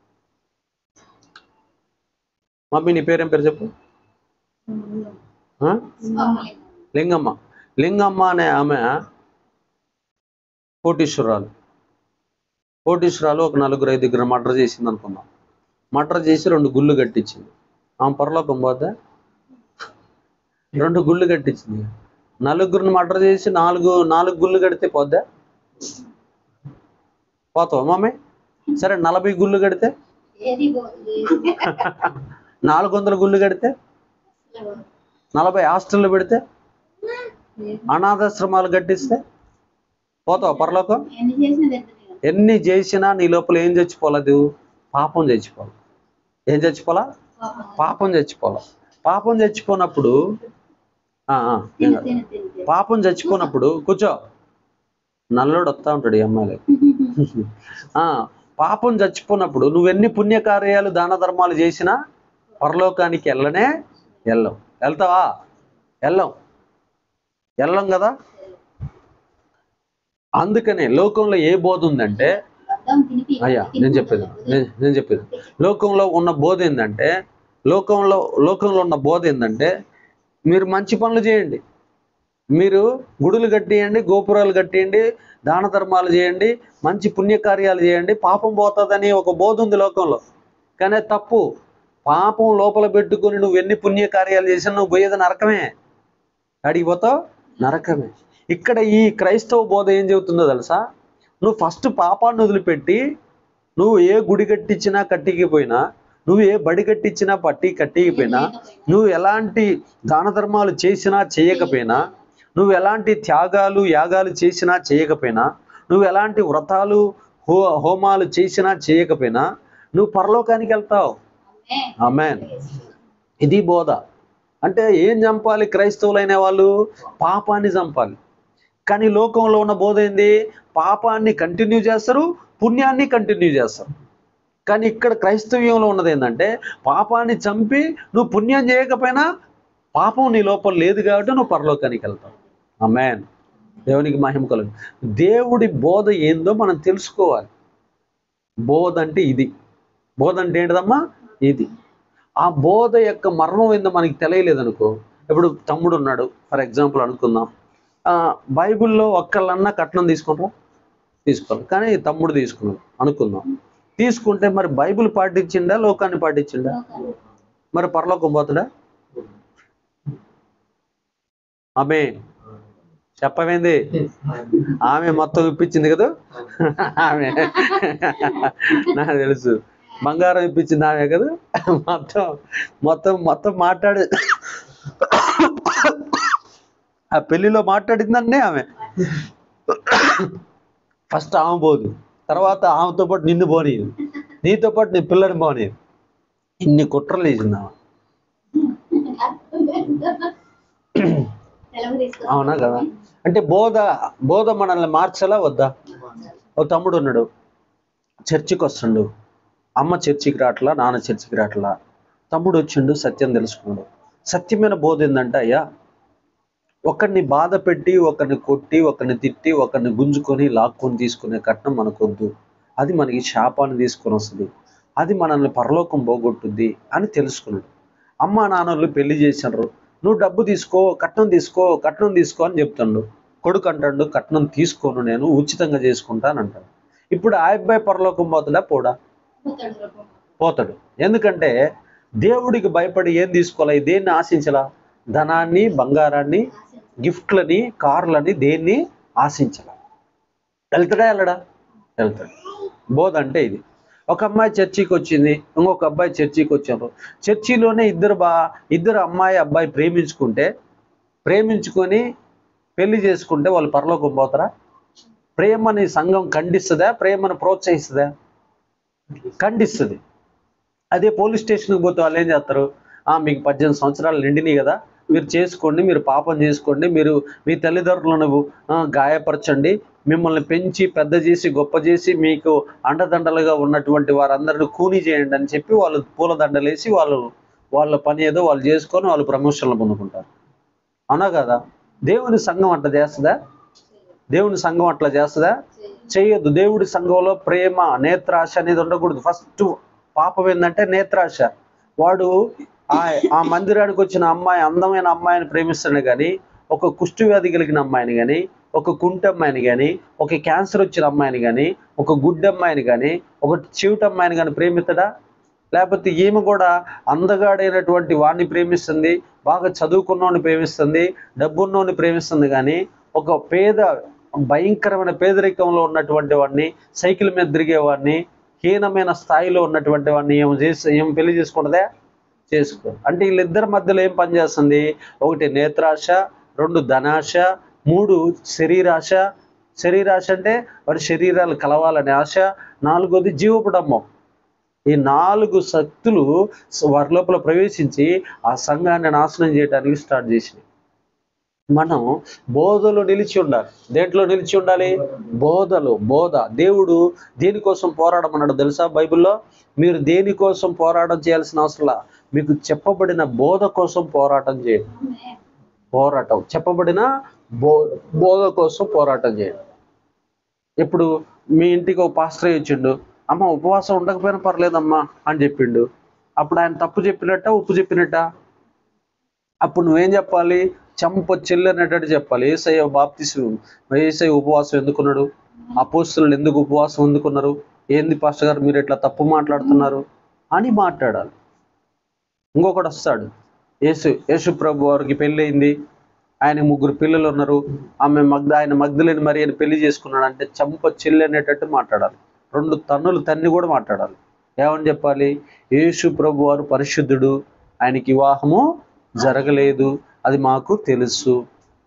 మమ్మీ నీ పేరేం పేరు చెప్పు ఆ? లింగమ్మ లింగమ్మ అనే ఆమె కోటీశ్వరాలు కోటీశ్వరాలు ఒక నలుగురు ఐదుగురు మర్డర్ చేసింది అనుకుందాం మర్డర్ చేసి రెండు గుళ్ళు కట్టించింది ఆమె పరలోకం పోతే రెండు గుళ్ళు కట్టించింది నలుగురిని మర్డర్ చేసి నాలుగు నాలుగు గుళ్ళు కడితే పోద్దా పోతావా మమ్మీ సరే నలభై గుళ్ళు కడితే ఏది పోదు నాలుగు వందల గుళ్ళు కడితే నలభై హాస్టళ్ళు పెడితే అనాథాశ్రమాలు కట్టిస్తే పోతావా పరలోకం ఎన్ని చేసిన పెద్దది ఎన్ని చేసినా నీ లోపల ఏం చచ్చిపోలేదు పాపం చచ్చిపోవాలి ఏం చచ్చిపోలా పాపం చచ్చిపోవాలి పాపం చచ్చిపోనప్పుడు ఆ, ఆ, ఏం తిను కాదు. తిను తిను తిను పాపం చచ్చిపోనప్పుడు కూర్చో నల్లోడు వస్తా ఉంటాడు ఈ అమ్మాయిలు ఆ పాపం చచ్చిపోనప్పుడు నువ్వు ఎన్ని పుణ్యకార్యాలు దాన ధర్మాలు చేసినా పరలోకానికి వెళ్ళనే వెళ్ళం వెళ్తావా వెళ్ళం వెళ్ళం కదా అందుకనే లోకంలో ఏ బోధ ఉందంటే అర్థం తినిపి అయ్యా నేను చెప్పేది నేను నేను చెప్పేది లోకంలో ఉన్న బోధ ఏంటంటే లోకంలో లోకంలో ఉన్న బోధ ఏంటంటే మీరు మంచి పనులు చేయండి మీరు గుడులు కట్టేయండి గోపురాలు కట్టేయండి దాన ధర్మాలు చేయండి మంచి పుణ్యకార్యాలు చేయండి పాపం పోతుందని ఒక బోధ ఉంది లోకంలో కానీ అది తప్పు పాపం లోపల పెట్టుకొని నువ్వు ఎన్ని పుణ్యకార్యాలు చేసినా నువ్వు పోయేది నరకమే అడిగి పోతావు నరకమే ఇక్కడ ఈ క్రైస్తవ బోధ ఏం చెబుతుందో తెలుసా నువ్వు ఫస్ట్ పాపాన్ని వదిలిపెట్టి నువ్వు ఏ గుడి కట్టించినా కట్టికిపోయినా నువ్వు ఏ బడి కట్టించినా పట్టి కట్టికిపోయినా నువ్వు ఎలాంటి దాన ధర్మాలు చేసినా చేయకపోయినా నువ్వు ఎలాంటి త్యాగాలు యాగాలు చేసినా చేయకపోయినా నువ్వు ఎలాంటి వ్రతాలు హో హోమాలు చేసినా చేయకపోయినా నువ్వు పరలోకానికి వెళ్తావు ఆమెన్ ఇది బోధ అంటే ఏం చంపాలి క్రైస్తవులైన వాళ్ళు పాపాన్ని చంపాలి కానీ లోకంలో ఉన్న బోధ ఏంది పాపాన్ని కంటిన్యూ చేస్తారు పుణ్యాన్ని కంటిన్యూ చేస్తారు కానీ ఇక్కడ క్రైస్తవ్యంలో ఉన్నది ఏంటంటే పాపాన్ని చంపి నువ్వు పుణ్యం చేయకపోయినా పాపం నీ లోపల లేదు కాబట్టి నువ్వు పరలోకానికి వెళ్తావు అమ్మాన్ దేవునికి మహిమ కలుగు దేవుడి బోధ ఏందో మనం తెలుసుకోవాలి బోధ అంటే ఇది బోధ అంటే ఏంటిదమ్మా ఇది ఆ బోధ యొక్క మర్మం ఏందో మనకి తెలియలేదు అనుకో ఇప్పుడు తమ్ముడు ఉన్నాడు ఫర్ ఎగ్జాంపుల్ అనుకుందాం ఆ, బైబిల్లో ఒక్కళ్ళన్నా కట్నం తీసుకుంటారా తీసుకోవాలి కానీ తమ్ముడు తీసుకున్నాడు అనుకుందాం తీసుకుంటే మరి బైబిల్ పాటించిండా లోకాన్ని పాటించిండా మరి పరలోకం పోతాడా ఆమె చెప్పవేంది ఆమె మొత్తం ఇప్పించింది కదా ఆమె నాకు తెలుసు బంగారం ఇప్పించింది ఆమె కదా మొత్తం మొత్తం మొత్తం మాట్లాడి ఆ పెళ్లిలో మాట్లాడిందన్నే ఆమె ఫస్ట్ ఆమె పోదు తర్వాత ఆమెతో పాటు నిన్ను పోనీ నీతో పాటు నీ పిల్లని పోనీ ఇన్ని కుట్రలు వేసింది ఆమె సెలవు తీసుకో అవునా కదా అంటే బోధ బోధ మనల్ని మార్చాలా వద్దా ఓ తమ్ముడు ఉన్నాడు చర్చికి వస్తుండు అమ్మ చర్చికి రావట్లా నాన్న చర్చికి రావట్లా తమ్ముడు వచ్చిండు సత్యం తెలుసుకున్నాడు సత్యమైన బోధ ఏంటంటే అయ్యా ఒకరిని బాధ పెట్టి ఒకరిని కొట్టి ఒకరిని తిట్టి ఒకరిని గుంజుకొని లాక్కొని తీసుకునే కట్నం మనకొద్దు అది మనకి శాపాన్ని తీసుకొని వస్తుంది అది మనల్ని పరలోకం పోగొట్టుద్ది అని తెలుసుకున్నాడు అమ్మ నాన్నలు పెళ్లి చేసినారు నువ్వు డబ్బు తీసుకో కట్నం తీసుకో కట్నం తీసుకో అని చెప్తాడు కొడుకు అంటాడు కట్నం తీసుకోను నేను ఉచితంగా చేసుకుంటాను అంటాడు ఇప్పుడు ఆ అబ్బాయి పరలోకం పోతాడా పోడా పోతాడు రూపం. పోతాడు ఎందుకంటే దేవుడికి భయపడి ఏం తీసుకోవాలి దేన్ని ఆశించాలా ధనాన్ని బంగారాన్ని గిఫ్ట్లని కార్లని దేన్ని ఆశించాల వెళ్తాడా వెళ్ళడా వెళ్తాడు బోధ అంటే ఇది ఒక అమ్మాయి చర్చికి వచ్చింది ఇంకొక అబ్బాయి చర్చికి వచ్చారు చర్చిలోనే ఇద్దరు బా ఇద్దరు అమ్మాయి అబ్బాయి ప్రేమించుకుంటే ప్రేమించుకొని పెళ్లి చేసుకుంటే వాళ్ళు పరలోకం పోతారా ప్రేమని సంఘం ఖండిస్తుందా ప్రేమను ప్రోత్సహిస్తుందా ఖండిస్తుంది అదే పోలీస్ స్టేషన్కి పోతే వాళ్ళు ఏం చేస్తారు "ఆ, మీకు పద్దెనిమిది సంవత్సరాలు నిండినాయి కదా మీరు చేసుకోండి మీరు పాపం చేసుకోండి మీరు మీ తల్లిదండ్రులను ఆ, గాయపరచండి మిమ్మల్ని పెంచి పెద్ద చేసి గొప్ప చేసి మీకు అండదండలుగా ఉన్నటువంటి వారందరిని కూని చేయండి అని చెప్పి వాళ్ళు పూలదండలేసి వాళ్ళు వాళ్ళ పని ఏదో వాళ్ళు చేసుకొని వాళ్ళు ప్రమోషన్లు పొందుకుంటారు అవునా కదా దేవుని సంఘం అట్లా చేస్తుందా దేవుని సంఘం అట్లా చేస్తుందా చేయొద్దు దేవుడి సంఘంలో ప్రేమ నేత్రాశ అనేది ఉండకూడదు ఫస్ట్ పాపం ఏంటంటే నేత్రాశ వాడు ఆ ఆ మందిరానికి వచ్చిన అమ్మాయి అందమైన అమ్మాయిని ప్రేమిస్తాడు కానీ ఒక కుష్టి వ్యాధి కలిగిన అమ్మాయిని కానీ ఒక కుంటి అమ్మాయిని కానీ ఒక క్యాన్సర్ వచ్చిన అమ్మాయిని కానీ ఒక గుడ్డి అమ్మాయిని కానీ ఒక చెవిటి అమ్మాయిని కానీ ప్రేమిస్తాడా లేకపోతే ఈమె కూడా అందగాడైనటువంటి వాడిని ప్రేమిస్తుంది బాగా చదువుకున్నవాడిని ప్రేమిస్తుంది డబ్బున్నోడిని ప్రేమిస్తుంది కానీ ఒక పేద భయంకరమైన పేదరికంలో ఉన్నటువంటి వాడిని సైకిల్ మీద తిరిగేవాడిని హీనమైన స్థాయిలో ఉన్నటువంటి వాడిని ఏం చేసి ఏం పెళ్లి చేసుకుంటుందా చేసుకో అంటే వీళ్ళిద్దరి మధ్యలో ఏం పనిచేస్తుంది ఒకటి నేత్రాశ రెండు ధనాశ మూడు శరీరాశ శరీరాశ అంటే వారి శరీరాలు కలవాలనే ఆశ నాలుగోది జీవపుడమ్మం ఈ నాలుగు శక్తులు వారి లోపల ప్రవేశించి ఆ సంఘాన్ని నాశనం చేయడానికి స్టార్ట్ చేసినాయి మనం బోధలో నిలిచి ఉండాలి దేంట్లో నిలిచి ఉండాలి బోధలో బోధ దేవుడు దేనికోసం పోరాడమన్నాడు తెలుసా బైబిల్లో మీరు దేనికోసం పోరాటం చేయాల్సిన అవసరంలా మీకు చెప్పబడిన బోధ కోసం పోరాటం చేయండి ఆమేన్. పోరాటం చెప్పబడిన బో బోధ కోసం పోరాటం చేయండి ఇప్పుడు మీ ఇంటికి ఒక పాస్టర్ వచ్చిండు అమ్మ ఉపవాసం ఉండకపోయినా పర్లేదమ్మా అని చెప్పిండు అప్పుడు ఆయన తప్పు చెప్పినట్ట ఉప్పు చెప్పినట్ట అప్పుడు నువ్వేం చెప్పాలి చంప చెల్లనేటట్టు చెప్పాలి ఏసయ్య బాప్తిసు ఏసయ్య ఉపవాసం ఎందుకున్నాడు అపోస్తులు ఎందుకు ఉపవాసం ఎందుకున్నారు ఏంది పాస్టర్ గారు మీరు ఇట్లా తప్పు మాట్లాడుతున్నారు అని మాట్లాడాలి ఇంకొకడు వస్తాడు యేసు యేసు ప్రభు వారికి పెళ్ళయింది ఆయన ముగ్గురు పిల్లలు ఉన్నారు ఆమె మగ్ధ ఆయన మగ్ధులేని మరి ఆయన పెళ్లి చేసుకున్నాడు అంటే చంప చెల్లి అనేటట్టు మాట్లాడాలి రెండు తన్నులు తన్ని కూడా మాట్లాడాలి ఏమని చెప్పాలి యేసు ప్రభు వారు పరిశుద్ధుడు ఆయనకి వివాహము జరగలేదు అది మాకు తెలుసు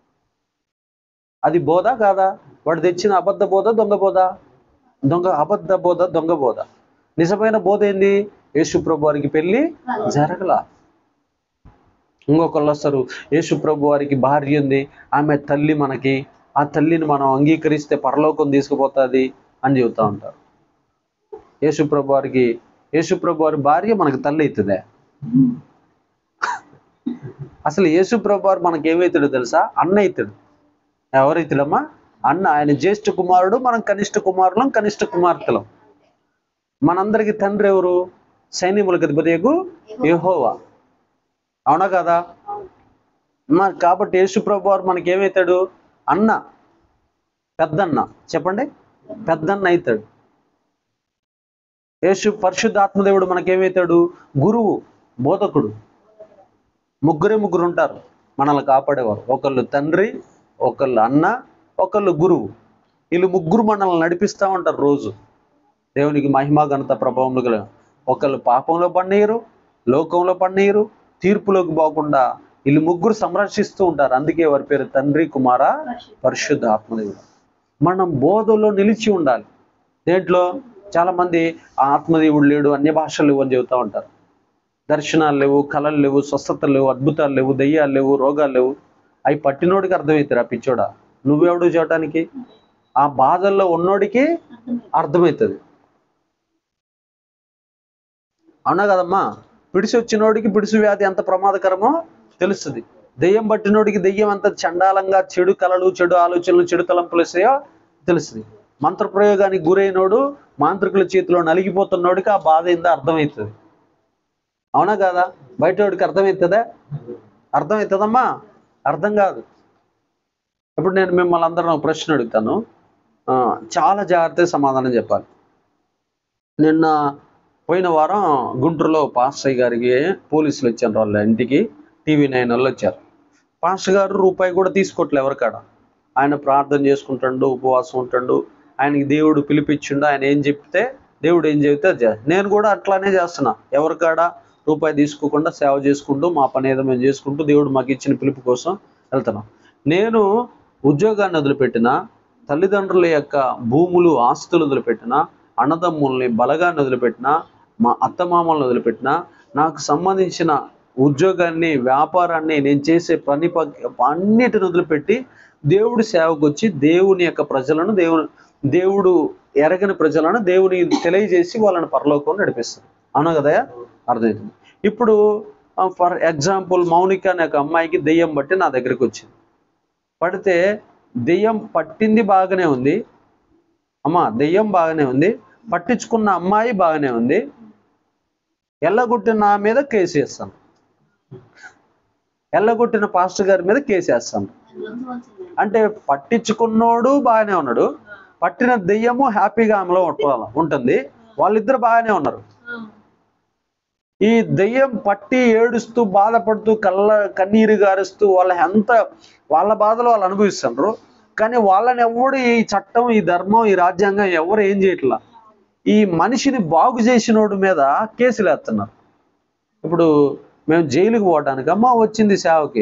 అది బోధ కాదా వాడు తెచ్చిన అబద్ధ బోధ దొంగ బోధ దొంగ అబద్ధ బోధ దొంగ బోధ నిజమైన బోధ ఏంది యేసు ప్రభు వారికి పెళ్లి జరగలా ఇంకొకళ్ళు వస్తారు యేసు ప్రభు వారికి భార్య ఉంది ఆమె తల్లి మనకి ఆ తల్లిని మనం అంగీకరిస్తే పరలోకం తీసుకుపోతుంది అని చెబుతా ఉంటారు యేసు ప్రభు వారికి యేసు ప్రభు వారి భార్య మనకి తల్లి అవుతుందే అసలు యేసు ప్రభు వారు మనకి ఏమవుతాడో తెలుసా అన్న అవుతాడు ఎవరైతాడమ్మా అన్న ఆయన జ్యేష్ఠ కుమారుడు మనం కనిష్ట కుమారులం కనిష్ట కుమార్తెలం మనందరికి తండ్రి ఎవరు సైన్యములకు అధిపతియకు యెహోవా అవునా కదా మరి కాబట్టి యేసు ప్రభు వారు మనకి ఏమవుతాడు అన్న పెద్దన్న చెప్పండి పెద్దన్న అవుతాడు యేసు పరిశుద్ధాత్మదేవుడు మనకేమవుతాడు గురువు బోధకుడు ముగ్గురే ముగ్గురు ఉంటారు మనల్ని కాపాడేవారు ఒకళ్ళు తండ్రి ఒకళ్ళు అన్న ఒకళ్ళు గురువు వీళ్ళు ముగ్గురు మనల్ని నడిపిస్తూ ఉంటారు రోజు దేవునికి మహిమ ఘనత ప్రభావములు గల ఒకళ్ళు పాపంలో పడినయ్యరు లోకంలో పడినయ్యరు తీర్పులోకి పోకుండా వీళ్ళు ముగ్గురు సంరక్షిస్తూ ఉంటారు అందుకే వారి పేరు తండ్రి కుమార పరిశుద్ధ ఆత్మదేవుడు మనం బోధలో నిలిచి ఉండాలి దేంట్లో చాలా మంది ఆ ఆత్మదేవుడు లేడు అన్య భాషలు లేవు అని చెబుతూ ఉంటారు దర్శనాలు లేవు కళలు లేవు స్వస్థతలు లేవు అద్భుతాలు లేవు దయ్యాలు లేవు రోగాలు లేవు అవి పట్టినోడికి అర్థమవుతారు ఆ పిచ్చోడా నువ్వెవడు చేయటానికి ఆ బాధల్లో ఉన్నోడికి అర్థమవుతుంది అవునా కదమ్మా పిడిసి వచ్చినోడికి పిడిసి వ్యాధి ఎంత ప్రమాదకరమో తెలుస్తుంది దెయ్యం పట్టినోడికి దెయ్యం ఎంత చండాలంగా చెడు కళలు చెడు ఆలోచనలు చెడు తలంపులు వేసాయో తెలుస్తుంది మంత్రప్రయోగానికి గురైనోడు మాంత్రికుల చేతిలో నలిగిపోతున్నోడికి ఆ బాధ ఏందో అర్థమవుతుంది అవునా కాదా బయటోడికి అర్థమవుతుందా అర్థమవుతుందమ్మా అర్థం కాదు ఇప్పుడు నేను మిమ్మల్ని అందరం ఒక ప్రశ్న అడుగుతాను ఆ, చాలా జాగ్రత్తగా సమాధానం చెప్పాలి నిన్న పోయిన వారం గుంటూరులో పాస్టర్ గారికి పోలీసులు వచ్చారు వాళ్ళ ఇంటికి టీవీ నైన్ వాళ్ళు వచ్చారు పాస్టర్ గారు రూపాయి కూడా తీసుకోవట్లే ఎవరికాడ ఆయన ప్రార్థన చేసుకుంటాడు ఉపవాసం ఉంటాడు ఆయనకి దేవుడు పిలిపించిండు ఆయన ఏం చెప్తే దేవుడు ఏం చెబితే అది చేస్తా. నేను కూడా అట్లానే చేస్తున్నా ఎవరికాడ రూపాయి తీసుకోకుండా సేవ చేసుకుంటూ మా పని ఏదో మేము చేసుకుంటూ దేవుడు మాకు ఇచ్చిన పిలుపు కోసం వెళ్తున్నాం నేను ఉద్యోగాన్ని వదిలిపెట్టిన తల్లిదండ్రుల యొక్క భూములు ఆస్తులు వదిలిపెట్టిన అన్నదమ్ముల్ని బలగాన్ని వదిలిపెట్టిన మా అత్తమామల్ని వదిలిపెట్టిన నాకు సంబంధించిన ఉద్యోగాన్ని వ్యాపారాన్ని నేను చేసే పని ప- అన్నిటిని వదిలిపెట్టి దేవుడి సేవకు వచ్చి దేవుని యొక్క ప్రజలను దేవుని దేవుడు ఎరగని ప్రజలను దేవుని తెలియజేసి వాళ్ళని పరలోకం నడిపిస్తారు అవునా కదయ్యా అర్థమవుతుంది ఇప్పుడు ఫర్ ఎగ్జాంపుల్ మౌనిక అనే ఒక అమ్మాయికి దెయ్యం బట్టి నా దగ్గరికి వచ్చింది పడితే దెయ్యం పట్టింది బాగానే ఉంది అమ్మా దెయ్యం బాగానే ఉంది పట్టించుకున్న అమ్మాయి బాగానే ఉంది ఎల్లగొట్టిన నా మీద కేసు వేస్తాను ఎల్లగొట్టిన పాస్టర్ గారి మీద కేసు వేస్తాను అంటే పట్టించుకున్నోడు బాగానే ఉన్నాడు పట్టిన దెయ్యము హ్యాపీగా ఆమెలో ఉంటున్నా- ఉంటుంది వాళ్ళిద్దరు బాగానే ఉన్నారు ఈ దెయ్యం పట్టి ఏడుస్తూ బాధపడుతూ కళ్ళ కన్నీరు గారుస్తూ వాళ్ళ ఎంత వాళ్ళ బాధలు వాళ్ళు అనుభవిస్తున్నారు కానీ వాళ్ళని ఎవడు ఈ చట్టం ఈ ధర్మం ఈ రాజ్యాంగం ఎవరు ఏం చేయట్లా ఈ మనిషిని బాగు చేసినోడు మీద కేసులు వేస్తున్నారు ఇప్పుడు మేము జైలుకి పోవడానికి అమ్మ వచ్చింది సేవకి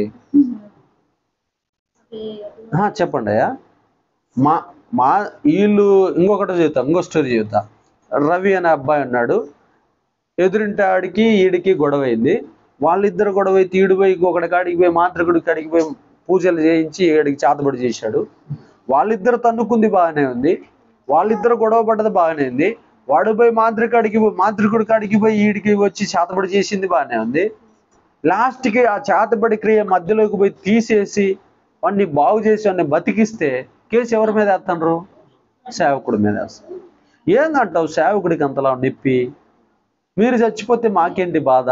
ఆహా, చెప్పండి అయ్యా మా మా వీళ్ళు ఇంకొకటి చెబుతా ఇంకో స్టోరీ చెబుతా రవి అనే అబ్బాయి ఉన్నాడు ఎదురింటి ఆడికి ఈడికి గొడవ అయింది వాళ్ళిద్దరు గొడవ అయితే ఈడు పోయి ఒకటి కాడికి పోయి మాంత్రికుడి కాడికి పోయి పూజలు చేయించి ఈడికి చేతబడి చేశాడు వాళ్ళిద్దరు తన్నుకుంది బాగానే ఉంది వాళ్ళిద్దరు గొడవ పడ్డది బాగానే ఉంది వాడు పోయి మాంత్రికాడికి పోయి మాంత్రికుడి కాడికి పోయి ఈడికి వచ్చి చేతబడి చేసింది బాగానే ఉంది లాస్ట్కి ఆ చేతబడి క్రియ మధ్యలోకి పోయి తీసేసి వాడిని బాగు చేసి వాడిని బతికిస్తే కేసు ఎవరి మీద వేస్తున్నారు సేవకుడి మీద వేస్తారు ఏందంటావు సేవకుడికి అంతలా నొప్పి మీరు చచ్చిపోతే మాకేంటి బాధ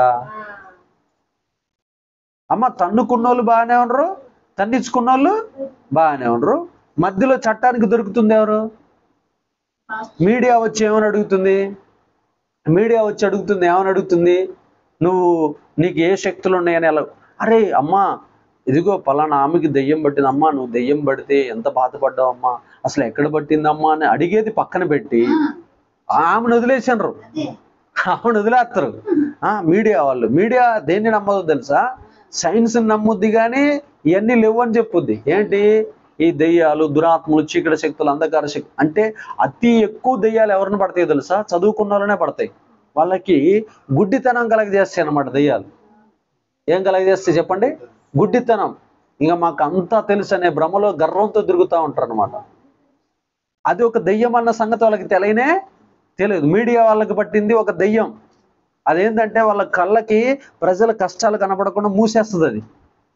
అమ్మ తన్నుకున్నోళ్ళు బాగానే ఉండరు తన్నించుకున్నోళ్ళు బాగానే ఉండరు మధ్యలో చట్టానికి దొరుకుతుంది ఎవరు మీడియా వచ్చి ఏమని అడుగుతుంది మీడియా వచ్చి అడుగుతుంది ఏమని అడుగుతుంది నువ్వు నీకు ఏ శక్తులు ఉన్నాయని ఎలా అరే అమ్మా ఇదిగో పలానా ఆమెకి దెయ్యం పట్టింది అమ్మా నువ్వు దెయ్యం పడితే ఎంత బాధపడ్డావు అమ్మా అసలు ఎక్కడ పట్టిందమ్మా అని అడిగేది పక్కన పెట్టి ఆమెను వదిలేసినారు అదే ఆమెను వదిలేస్తారు ఆ మీడియా వాళ్ళు మీడియా దేన్ని నమ్మదో తెలుసా సైన్స్ నమ్ముద్ది కానీ ఇవన్నీ లేవు అని చెప్పుద్ది ఏంటి ఈ దెయ్యాలు దురాత్మలు చీకటి శక్తులు అంధకార శక్తి అంటే అతి ఎక్కువ దెయ్యాలు ఎవరిని పడతాయో తెలుసా చదువుకున్న వాళ్ళనే పడతాయి వాళ్ళకి గుడ్డితనం కలగజేస్తాయి అన్నమాట దెయ్యాలు ఏం కలగజేస్తాయి చెప్పండి గుడ్డితనం ఇంకా మాకు అంతా తెలుసు అనే భ్రమలో గర్వంతో తిరుగుతూ ఉంటారు అనమాట అది ఒక దెయ్యం అన్న సంగతి వాళ్ళకి తెలియనే తెలియదు మీడియా వాళ్ళకి పట్టింది ఒక దెయ్యం అదేంటంటే వాళ్ళ కళ్ళకి ప్రజల కష్టాలు కనపడకుండా మూసేస్తుంది అది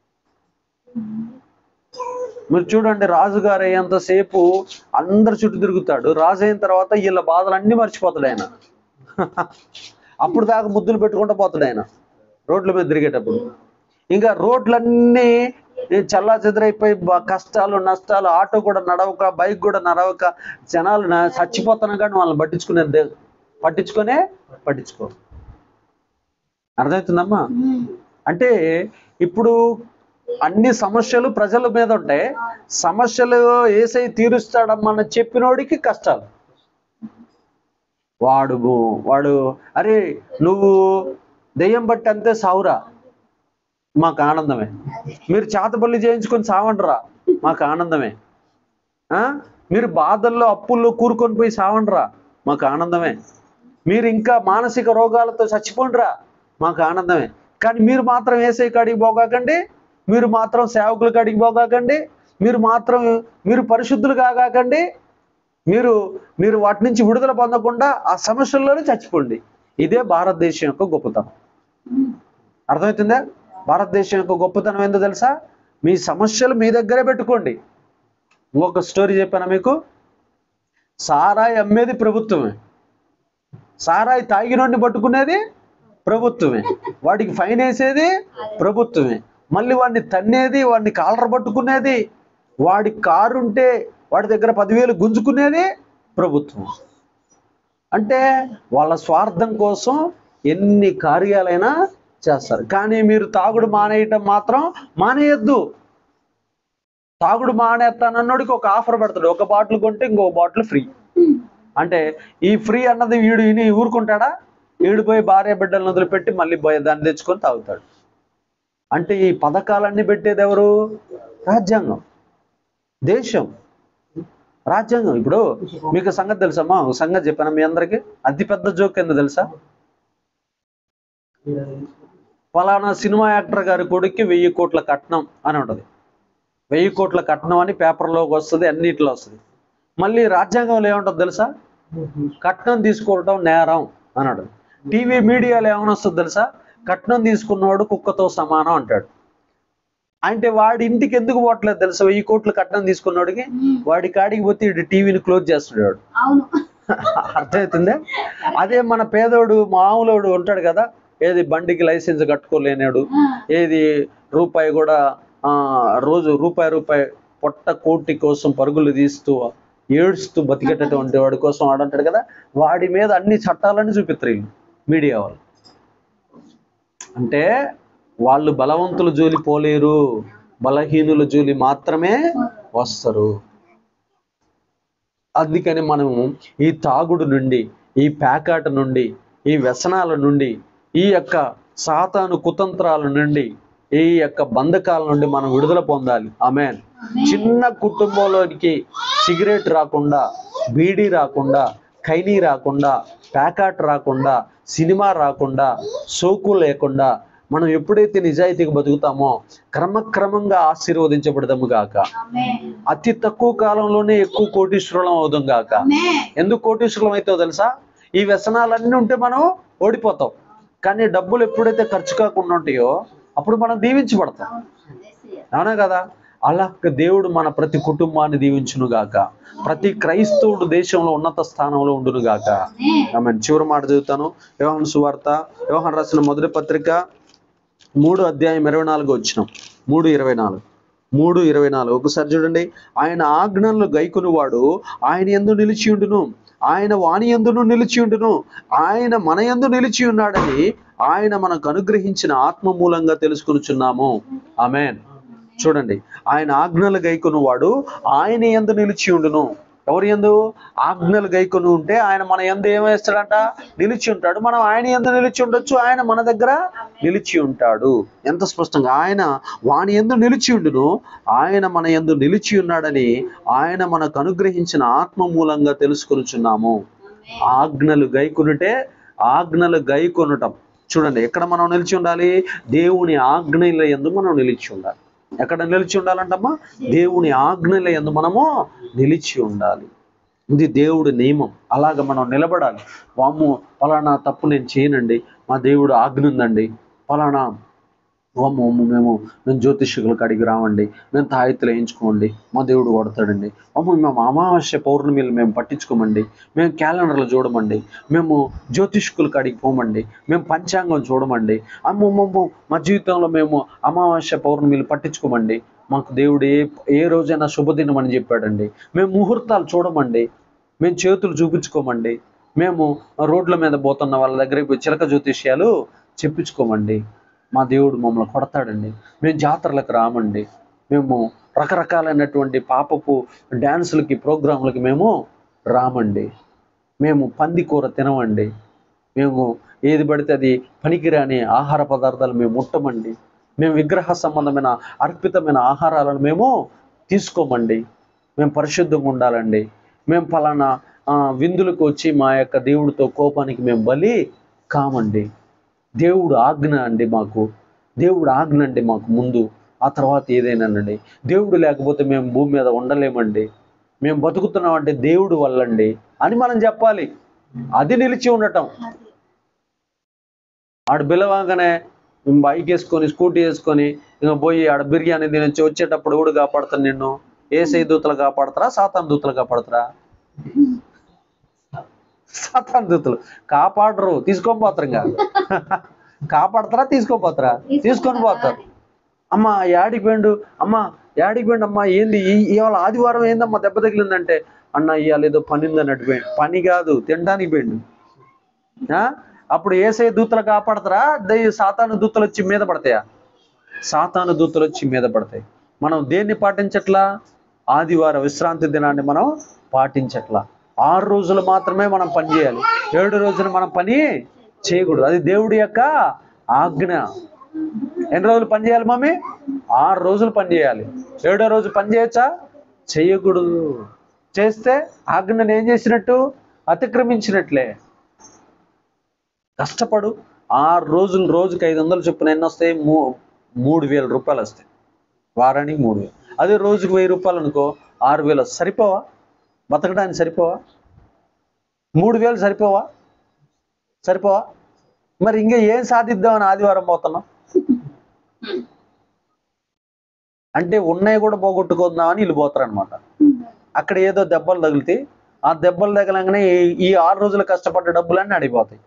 మీరు చూడండి రాజుగారు అయ్యేంతసేపు అందరు చుట్టూ తిరుగుతాడు రాజు అయిన తర్వాత వీళ్ళ బాధలన్నీ మర్చిపోతాడు ఆయన అప్పుడు దాకా ముద్దులు పెట్టుకుంటూ పోతాడు ఆయన రోడ్ల మీద తిరిగేటప్పుడు ఇంకా రోడ్లన్నీ చల్లా చెదరైపోయి బ- కష్టాలు నష్టాలు ఆటో కూడా నడవక బైక్ కూడా నడవక జనాలు నా- చచ్చిపోతాను కానీ వాళ్ళని పట్టించుకునే దే- పట్టించుకునే పట్టించుకో అర్థమవుతుందమ్మా ఉమ్. అంటే ఇప్పుడు అన్ని సమస్యలు ప్రజల మీద ఉంటాయి సమస్యలు ఏసై తీరుస్తాడమ్మని చెప్పినోడికి కష్టాలు వాడు బు- వాడు అరే నువ్వు దెయ్యం బట్టి అంతే సావురా మాకు ఆనందమే మీరు చేతబల్లి చేయించుకొని సావండిరా మాకు ఆనందమే ఆ? మీరు బాధల్లో అప్పుల్లో కూరుకొని పోయి సావండిరా మాకు ఆనందమే మీరు ఇంకా మానసిక రోగాలతో చచ్చిపోండిరా మాకు ఆనందమే కానీ మీరు మాత్రం ఏసై కాడికి పోగాకండి మీరు మాత్రం సేవకుల కాడికి పోగాకండి మీరు మాత్రం మీరు పరిశుద్ధులు కాగాకండి మీరు మీరు వాటి నుంచి విడుదల పొందకుండా ఆ సమస్యల్లోనే చచ్చిపోండి ఇదే భారతదేశం యొక్క గొప్పతనం ఉమ్. అర్థమవుతుందా భారతదేశం యొక్క గొప్పతనం ఏందో తెలుసా మీ సమస్యలు మీ దగ్గరే పెట్టుకోండి ఇంకొక స్టోరీ చెప్పానా మీకు సారాయి అమ్మేది ప్రభుత్వమే సారాయి తాగినోడిని పట్టుకునేది ప్రభుత్వమే వాడికి ఫైన్ వేసేది ప్రభుత్వమే మళ్ళీ వాడిని తన్నేది వాడిని కాలర పట్టుకునేది వాడి కారు ఉంటే వాడి దగ్గర పదివేలు గుంజుకునేది ప్రభుత్వం అంటే వాళ్ళ స్వార్థం కోసం ఎన్ని కార్యాలైనా చేస్తారు కానీ మీరు తాగుడు మానేయటం మాత్రం మానేయద్దు తాగుడు మానేస్తానన్నోడికి ఒక ఆఫర్ పెడతాడు ఒక బాటిల్ కొంటే ఇంకో బాటిల్ ఫ్రీ ఉమ్. అంటే ఈ ఫ్రీ అన్నది వీడు విని ఊరుకుంటాడా వీడు పోయి భార్య బిడ్డలను వదిలిపెట్టి మళ్ళీ పోయి దాన్ని తెచ్చుకొని తాగుతాడు అంటే ఈ పథకాలన్నీ పెట్టేది ఎవరు రాజ్యాంగం దేశం రాజ్యాంగం ఇప్పుడు మీకు సంగతి తెలుసమ్మా ఒక సంగతి చెప్పాను మీ అందరికి అతి పెద్ద జోక్ ఏందో తెలుసా ఫలానా సినిమా యాక్టర్ గారి కొడుక్కి వెయ్యి కోట్ల కట్నం అని ఉంటది వెయ్యి కోట్ల కట్నం అని పేపర్లోకి వస్తుంది అన్నిట్లో వస్తుంది మళ్ళీ రాజ్యాంగంలో ఏముంటుంది తెలుసా కట్నం తీసుకోవటం నేరం అన్నాడు టీవీ మీడియాలో ఏమైనా వస్తుంది తెలుసా కట్నం తీసుకున్నవాడు కుక్కతో సమానం అంటాడు అంటే వాడి ఇంటికి ఎందుకు పోవట్లేదు తెలుసా వెయ్యి కోట్ల కట్నం తీసుకున్నవాడికి ఉమ్. వాడి కాడికి పోతే ఇటు టీవీని క్లోజ్ చేస్తున్నాడు అవును అర్థమవుతుందా అదే మన పేదోడు మామూలోడు ఉంటాడు కదా ఏది బండికి లైసెన్స్ కట్టుకోలేనాడు ఆ. ఏది రూపాయి కూడా ఆ రోజు రూపాయి రూపాయి పొట్ట కోటి కోసం పరుగులు తీస్తూ ఏడుస్తూ బతికేటటువంటి వాడి కోసం వాడు అంటాడు కదా వాడి మీద అన్ని చట్టాలన్నీ చూపిస్తారు వీళ్ళు మీడియా వాళ్ళు అంటే వాళ్ళు బలవంతుల జోలి పోలేరు బలహీనుల జోలి మాత్రమే వస్తారు అందుకని మనము ఈ తాగుడు నుండి ఈ ప్యాకాట నుండి ఈ వ్యసనాల నుండి ఈ యొక్క సాతాను కుతంత్రాల నుండి ఈ యొక్క బంధకాల నుండి మనం విడుదల పొందాలి ఆమెన్ చిన్న కుటుంబంలోనికి సిగరెట్ రాకుండా బీడీ రాకుండా ఖైనీ రాకుండా ప్యాకాట్ రాకుండా సినిమా రాకుండా సోకు లేకుండా మనం ఎప్పుడైతే నిజాయితీగా బతుకుతామో క్రమక్రమంగా ఆశీర్వదించబడదాము గాక ఆమేన్ అతి తక్కువ కాలంలోనే ఎక్కువ కోటీశ్వరులం అవుదాం గాక ఆమేన్ ఎందుకు కోటీశ్వరులం అవుతావు తెలుసా ఈ వ్యసనాలన్నీ ఉంటే మనం ఓడిపోతాం కానీ డబ్బులు ఎప్పుడైతే ఖర్చు కాకుండా ఉంటాయో అప్పుడు మనం దీవించబడతాం అవును యేసయ్య. అవునా కదా అలా దేవుడు మన ప్రతి కుటుంబాన్ని దీవించును గాక ప్రతి క్రైస్తవుడు దేశంలో ఉన్నత స్థానంలో ఉండును గాక ఆమేన్ ఆమె చివరి మాట చదువుతాను యోహన్ సువార్త యోహన్ రాసిన మొదటి పత్రిక మూడు అధ్యాయం ఇరవై నాలుగు వచ్చిన మూడు ఇరవై నాలుగు మూడు ఇరవై నాలుగు ఒకసారి చూడండి ఆయన ఆజ్ఞలను గైకునివాడు ఆయన ఎందు నిలిచి ఉండును ఆయన వాణి ఎందును నిలిచి ఉండును ఆయన మన యందు నిలిచి ఉన్నాడని ఆయన మనకు అనుగ్రహించిన ఆత్మ మూలంగా తెలుసుకొనుచున్నాము ఆమెన్ చూడండి ఆయన ఆజ్ఞలు గైకొనువాడు ఆయన ఎందు నిలిచి ఉండును ఎవరి ఎందు ఆజ్ఞలు గైకొని ఉంటే ఆయన మన ఎందు ఏమేస్తాడంట నిలిచి ఉంటాడు మనం ఆయన ఎందు నిలిచి ఉండొచ్చు ఆయన మన దగ్గర నిలిచి ఉంటాడు ఎంత స్పష్టంగా ఆయన వాని ఎందు నిలిచి ఉండును ఆయన మన ఎందు నిలిచి ఉన్నాడని ఆయన మనకు అనుగ్రహించిన ఆత్మ మూలంగా తెలుసుకొనుచున్నాము ఆజ్ఞలు గైకొనుటే ఆజ్ఞలు గైకొనటం చూడండి ఎక్కడ మనం నిలిచి ఉండాలి దేవుని ఆజ్ఞల ఎందు మనం నిలిచి ఉండాలి ఎక్కడ నిలిచి ఉండాలంటమ్మా దేవుని ఆజ్ఞల ఎందు మనము నిలిచి ఉండాలి ఇది దేవుడి నియమం అలాగ మనం నిలబడాలి వామ్ము ఫలానా తప్పు నేను చేయనండి మా దేవుడు ఆజ్ఞ ఉందండి ఫలానా వామ్ము వామ్ము మేము మేము జ్యోతిష్యుల కాడికి రావండి మేము తాయిత్తులు వేయించుకోండి మా దేవుడు కొడతాడండి అమ్మ మేము అమావాస్య పౌర్ణమిలు మేము పట్టించుకోమండి మేము క్యాలెండర్లు చూడమండి మేము జ్యోతిష్కుల కాడికి పోమండి మేము పంచాంగం చూడమండి అమ్మమ్మమ్మ మా జీవితంలో మేము అమావాస్య పౌర్ణమిలు పట్టించుకోమండి మాకు దేవుడు ఏ ఏ రోజైనా శుభదినం అని చెప్పాడండి మేము ముహూర్తాలు చూడమండి మేము చేతులు చూపించుకోమండి మేము రోడ్ల మీద పోతున్న వాళ్ళ దగ్గరికి పోయి చిలక జ్యోతిష్యాలు చెప్పించుకోమండి మా దేవుడు మమ్మల్ని కొడతాడండి మేము జాతరలకు రామండి మేము రకరకాలైనటువంటి పాపపు డ్యాన్సులకి ప్రోగ్రాంలకి మేము రామండి మేము పంది కూర తినమండి మేము ఏది పడితే అది పనికిరాని ఆహార పదార్థాలు మేము ముట్టమండి మేము విగ్రహ సంబంధమైన అర్పితమైన ఆహారాలను మేము తీసుకోమండి మేము పరిశుద్ధంగా ఉండాలండి మేము ఫలానా ఆ, విందులకు వచ్చి మా యొక్క దేవుడితో కోపానికి మేము బలి కామండి దేవుడు ఆజ్ఞ అండి మాకు దేవుడు ఆజ్ఞ అండి మాకు ముందు ఆ తర్వాత ఏదైనానండి దేవుడు లేకపోతే మేము భూమి మీద ఉండలేమండి మేము బతుకుతున్నాం అంటే దేవుడు వల్లండి అని మనం చెప్పాలి అది నిలిచి ఉండటం ఆడ పిలవగానే బైక్ వేసుకొని స్కూటీ వేసుకొని ఇంకా పోయి ఆడ బిర్యానీ తినొచ్చి వచ్చేటప్పుడు కూడా కాపాడుతాను నిన్ను ఏసై దూతలు కాపాడతారా సాతాన్ దూతలు కాపాడతారా సాతాన్ దూతలు కాపాడరు తీసుకొని పోతారు ఇంకా కాపాడతారా తీసుకొని పోతారా తీసుకొని పోతారు అమ్మ యాడికి పోయిండు అమ్మ యాడికి పోయిండు అమ్మ ఏంది ఈ- ఇవాళ ఆదివారం ఏందమ్మా దెబ్బ తగిలిందంటే అన్న ఇవాళ ఏదో పని ఉందన్నట్టు పోయిండు పని కాదు తినడానికి పోయిండు ఆ? అప్పుడు ఏసై దూతలు కాపాడతారా దయ్య సాతాను దూతలు వచ్చి మీద పడతాయా సాతాను దూతలు వచ్చి మీద పడతాయి మనం దేన్ని పాటించట్లా ఆదివారం విశ్రాంతి దినాన్ని మనం పాటించట్లా ఆరు రోజులు మాత్రమే మనం పని చేయాలి ఏడు రోజులు మనం పని చేయకూడదు అది దేవుడి యొక్క ఆజ్ఞ ఎన్ని రోజులు పని చేయాలి మమ్మీ ఆరు రోజులు పని చేయాలి ఏడో రోజు పని చేయొచ్చా చేయకూడదు చేస్తే ఆజ్ఞను ఏం చేసినట్టు అతిక్రమించినట్లే కష్టపడు ఆరు రోజులు రోజుకి ఐదు వందలు చొప్పున ఎన్ని వస్తాయి మూ మూడు వేల రూపాయలు వస్తాయి వారానికి మూడు వేలు అదే రోజుకి వెయ్యి రూపాయలు అనుకో ఆరు వేలు వస్తాయి. సరిపోవా బతకడానికి సరిపోవా మూడు వేలు సరిపోవా సరిపోవా మరి ఇంకా ఏం సాధిద్దామని ఆదివారం పోతున్నాం అంటే ఉన్నాయి కూడా పోగొట్టుకుందామని వీళ్ళు పోతారనమాట అక్కడ ఏదో దెబ్బలు తగిలితే ఆ దెబ్బలు తగలంగానే ఈ- ఈ ఆరు రోజులు కష్టపడ్డ డబ్బులన్నీ అడిగిపోతాయి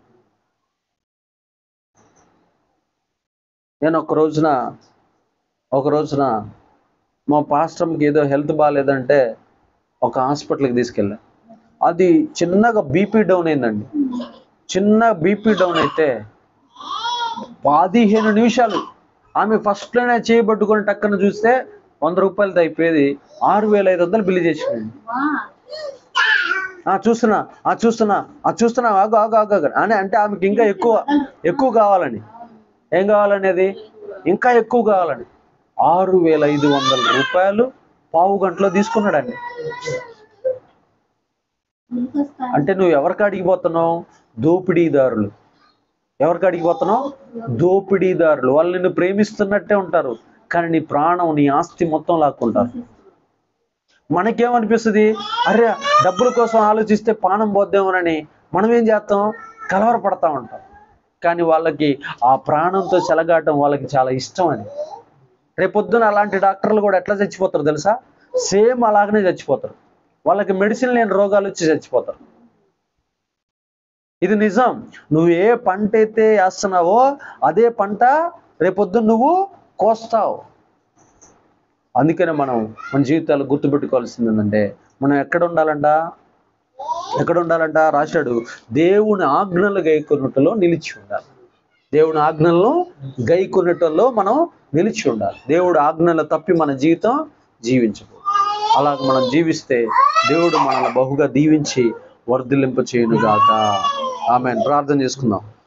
నేను ఒక రోజున ఒక రోజున మా పాస్టర్కి ఏదో హెల్త్ బాగాలేదంటే ఒక హాస్పిటల్కి తీసుకెళ్ళా అది చిన్నగా బీపీ డౌన్ అయిందండి చిన్న బీపీ డౌన్ అయితే పదిహేను నిమిషాలు ఆమె ఫస్ట్లోనే చేయబట్టుకొని టక్కన చూస్తే వంద రూపాయలతో అయిపోయేది ఆరు వేల ఐదు వందలు బిల్లు చేసింది వా ఆ చూస్తున్నా ఆ చూస్తున్నా ఆ చూస్తున్నా ఆగు ఆగు ఆగు ఆగు అని అంటే ఆమెకి ఇంకా ఎక్కువ ఎక్కువ కావాలని ఏం కావాలనేది ఇంకా ఎక్కువ కావాలని ఆరు వేల ఐదు వందల రూపాయలు పావు గంటలో తీసుకున్నాడండి ముందుకొస్తా అంటే నువ్వు ఎవరికి అడిగిపోతున్నావు దోపిడీదారులు ఎవరికి అడిగిపోతున్నావు దోపిడీదారులు వాళ్ళు నిన్ను ప్రేమిస్తున్నట్టే ఉంటారు కానీ నీ ప్రాణం నీ ఆస్తి మొత్తం లాక్కుంటారు మనకేమనిపిస్తుంది అరే డబ్బుల కోసం ఆలోచిస్తే పానం పోద్దేమోనని మనం ఏం చేస్తాం కలవరపడతా ఉంటాం కానీ వాళ్ళకి ఆ ప్రాణంతో చెలగాటం వాళ్ళకి చాలా ఇష్టం అని రేపొద్దున అలాంటి డాక్టర్లు కూడా ఎట్లా చచ్చిపోతారు తెలుసా సేమ్ అలాగనే చచ్చిపోతారు వాళ్ళకి మెడిసిన్ లేని రోగాలు వచ్చి చచ్చిపోతారు ఇది నిజం నువ్వు ఏ పంట అయితే వేస్తున్నావో అదే పంట రేపొద్దున నువ్వు కోస్తావు అందుకనే మనం మన జీవితాలు గుర్తుపెట్టుకోవాల్సింది ఏంటంటే మనం ఎక్కడ ఉండాలంట ఎక్కడ ఉండాలంట రాశాడు దేవుని ఆజ్ఞలు గైకొన్నట్టులో నిలిచి ఉండాలి దేవుని ఆజ్ఞలను గైకొన్నట్టులో మనం నిలిచి ఉండాలి దేవుడు ఆజ్ఞలు తప్పి మన జీవితం జీవించకూడదు అలాగ మనం జీవిస్తే దేవుడు మనల్ని బహుగా దీవించి వర్ధిల్లింప చేయనుగాక ఆమె ప్రార్థన చేసుకుందాం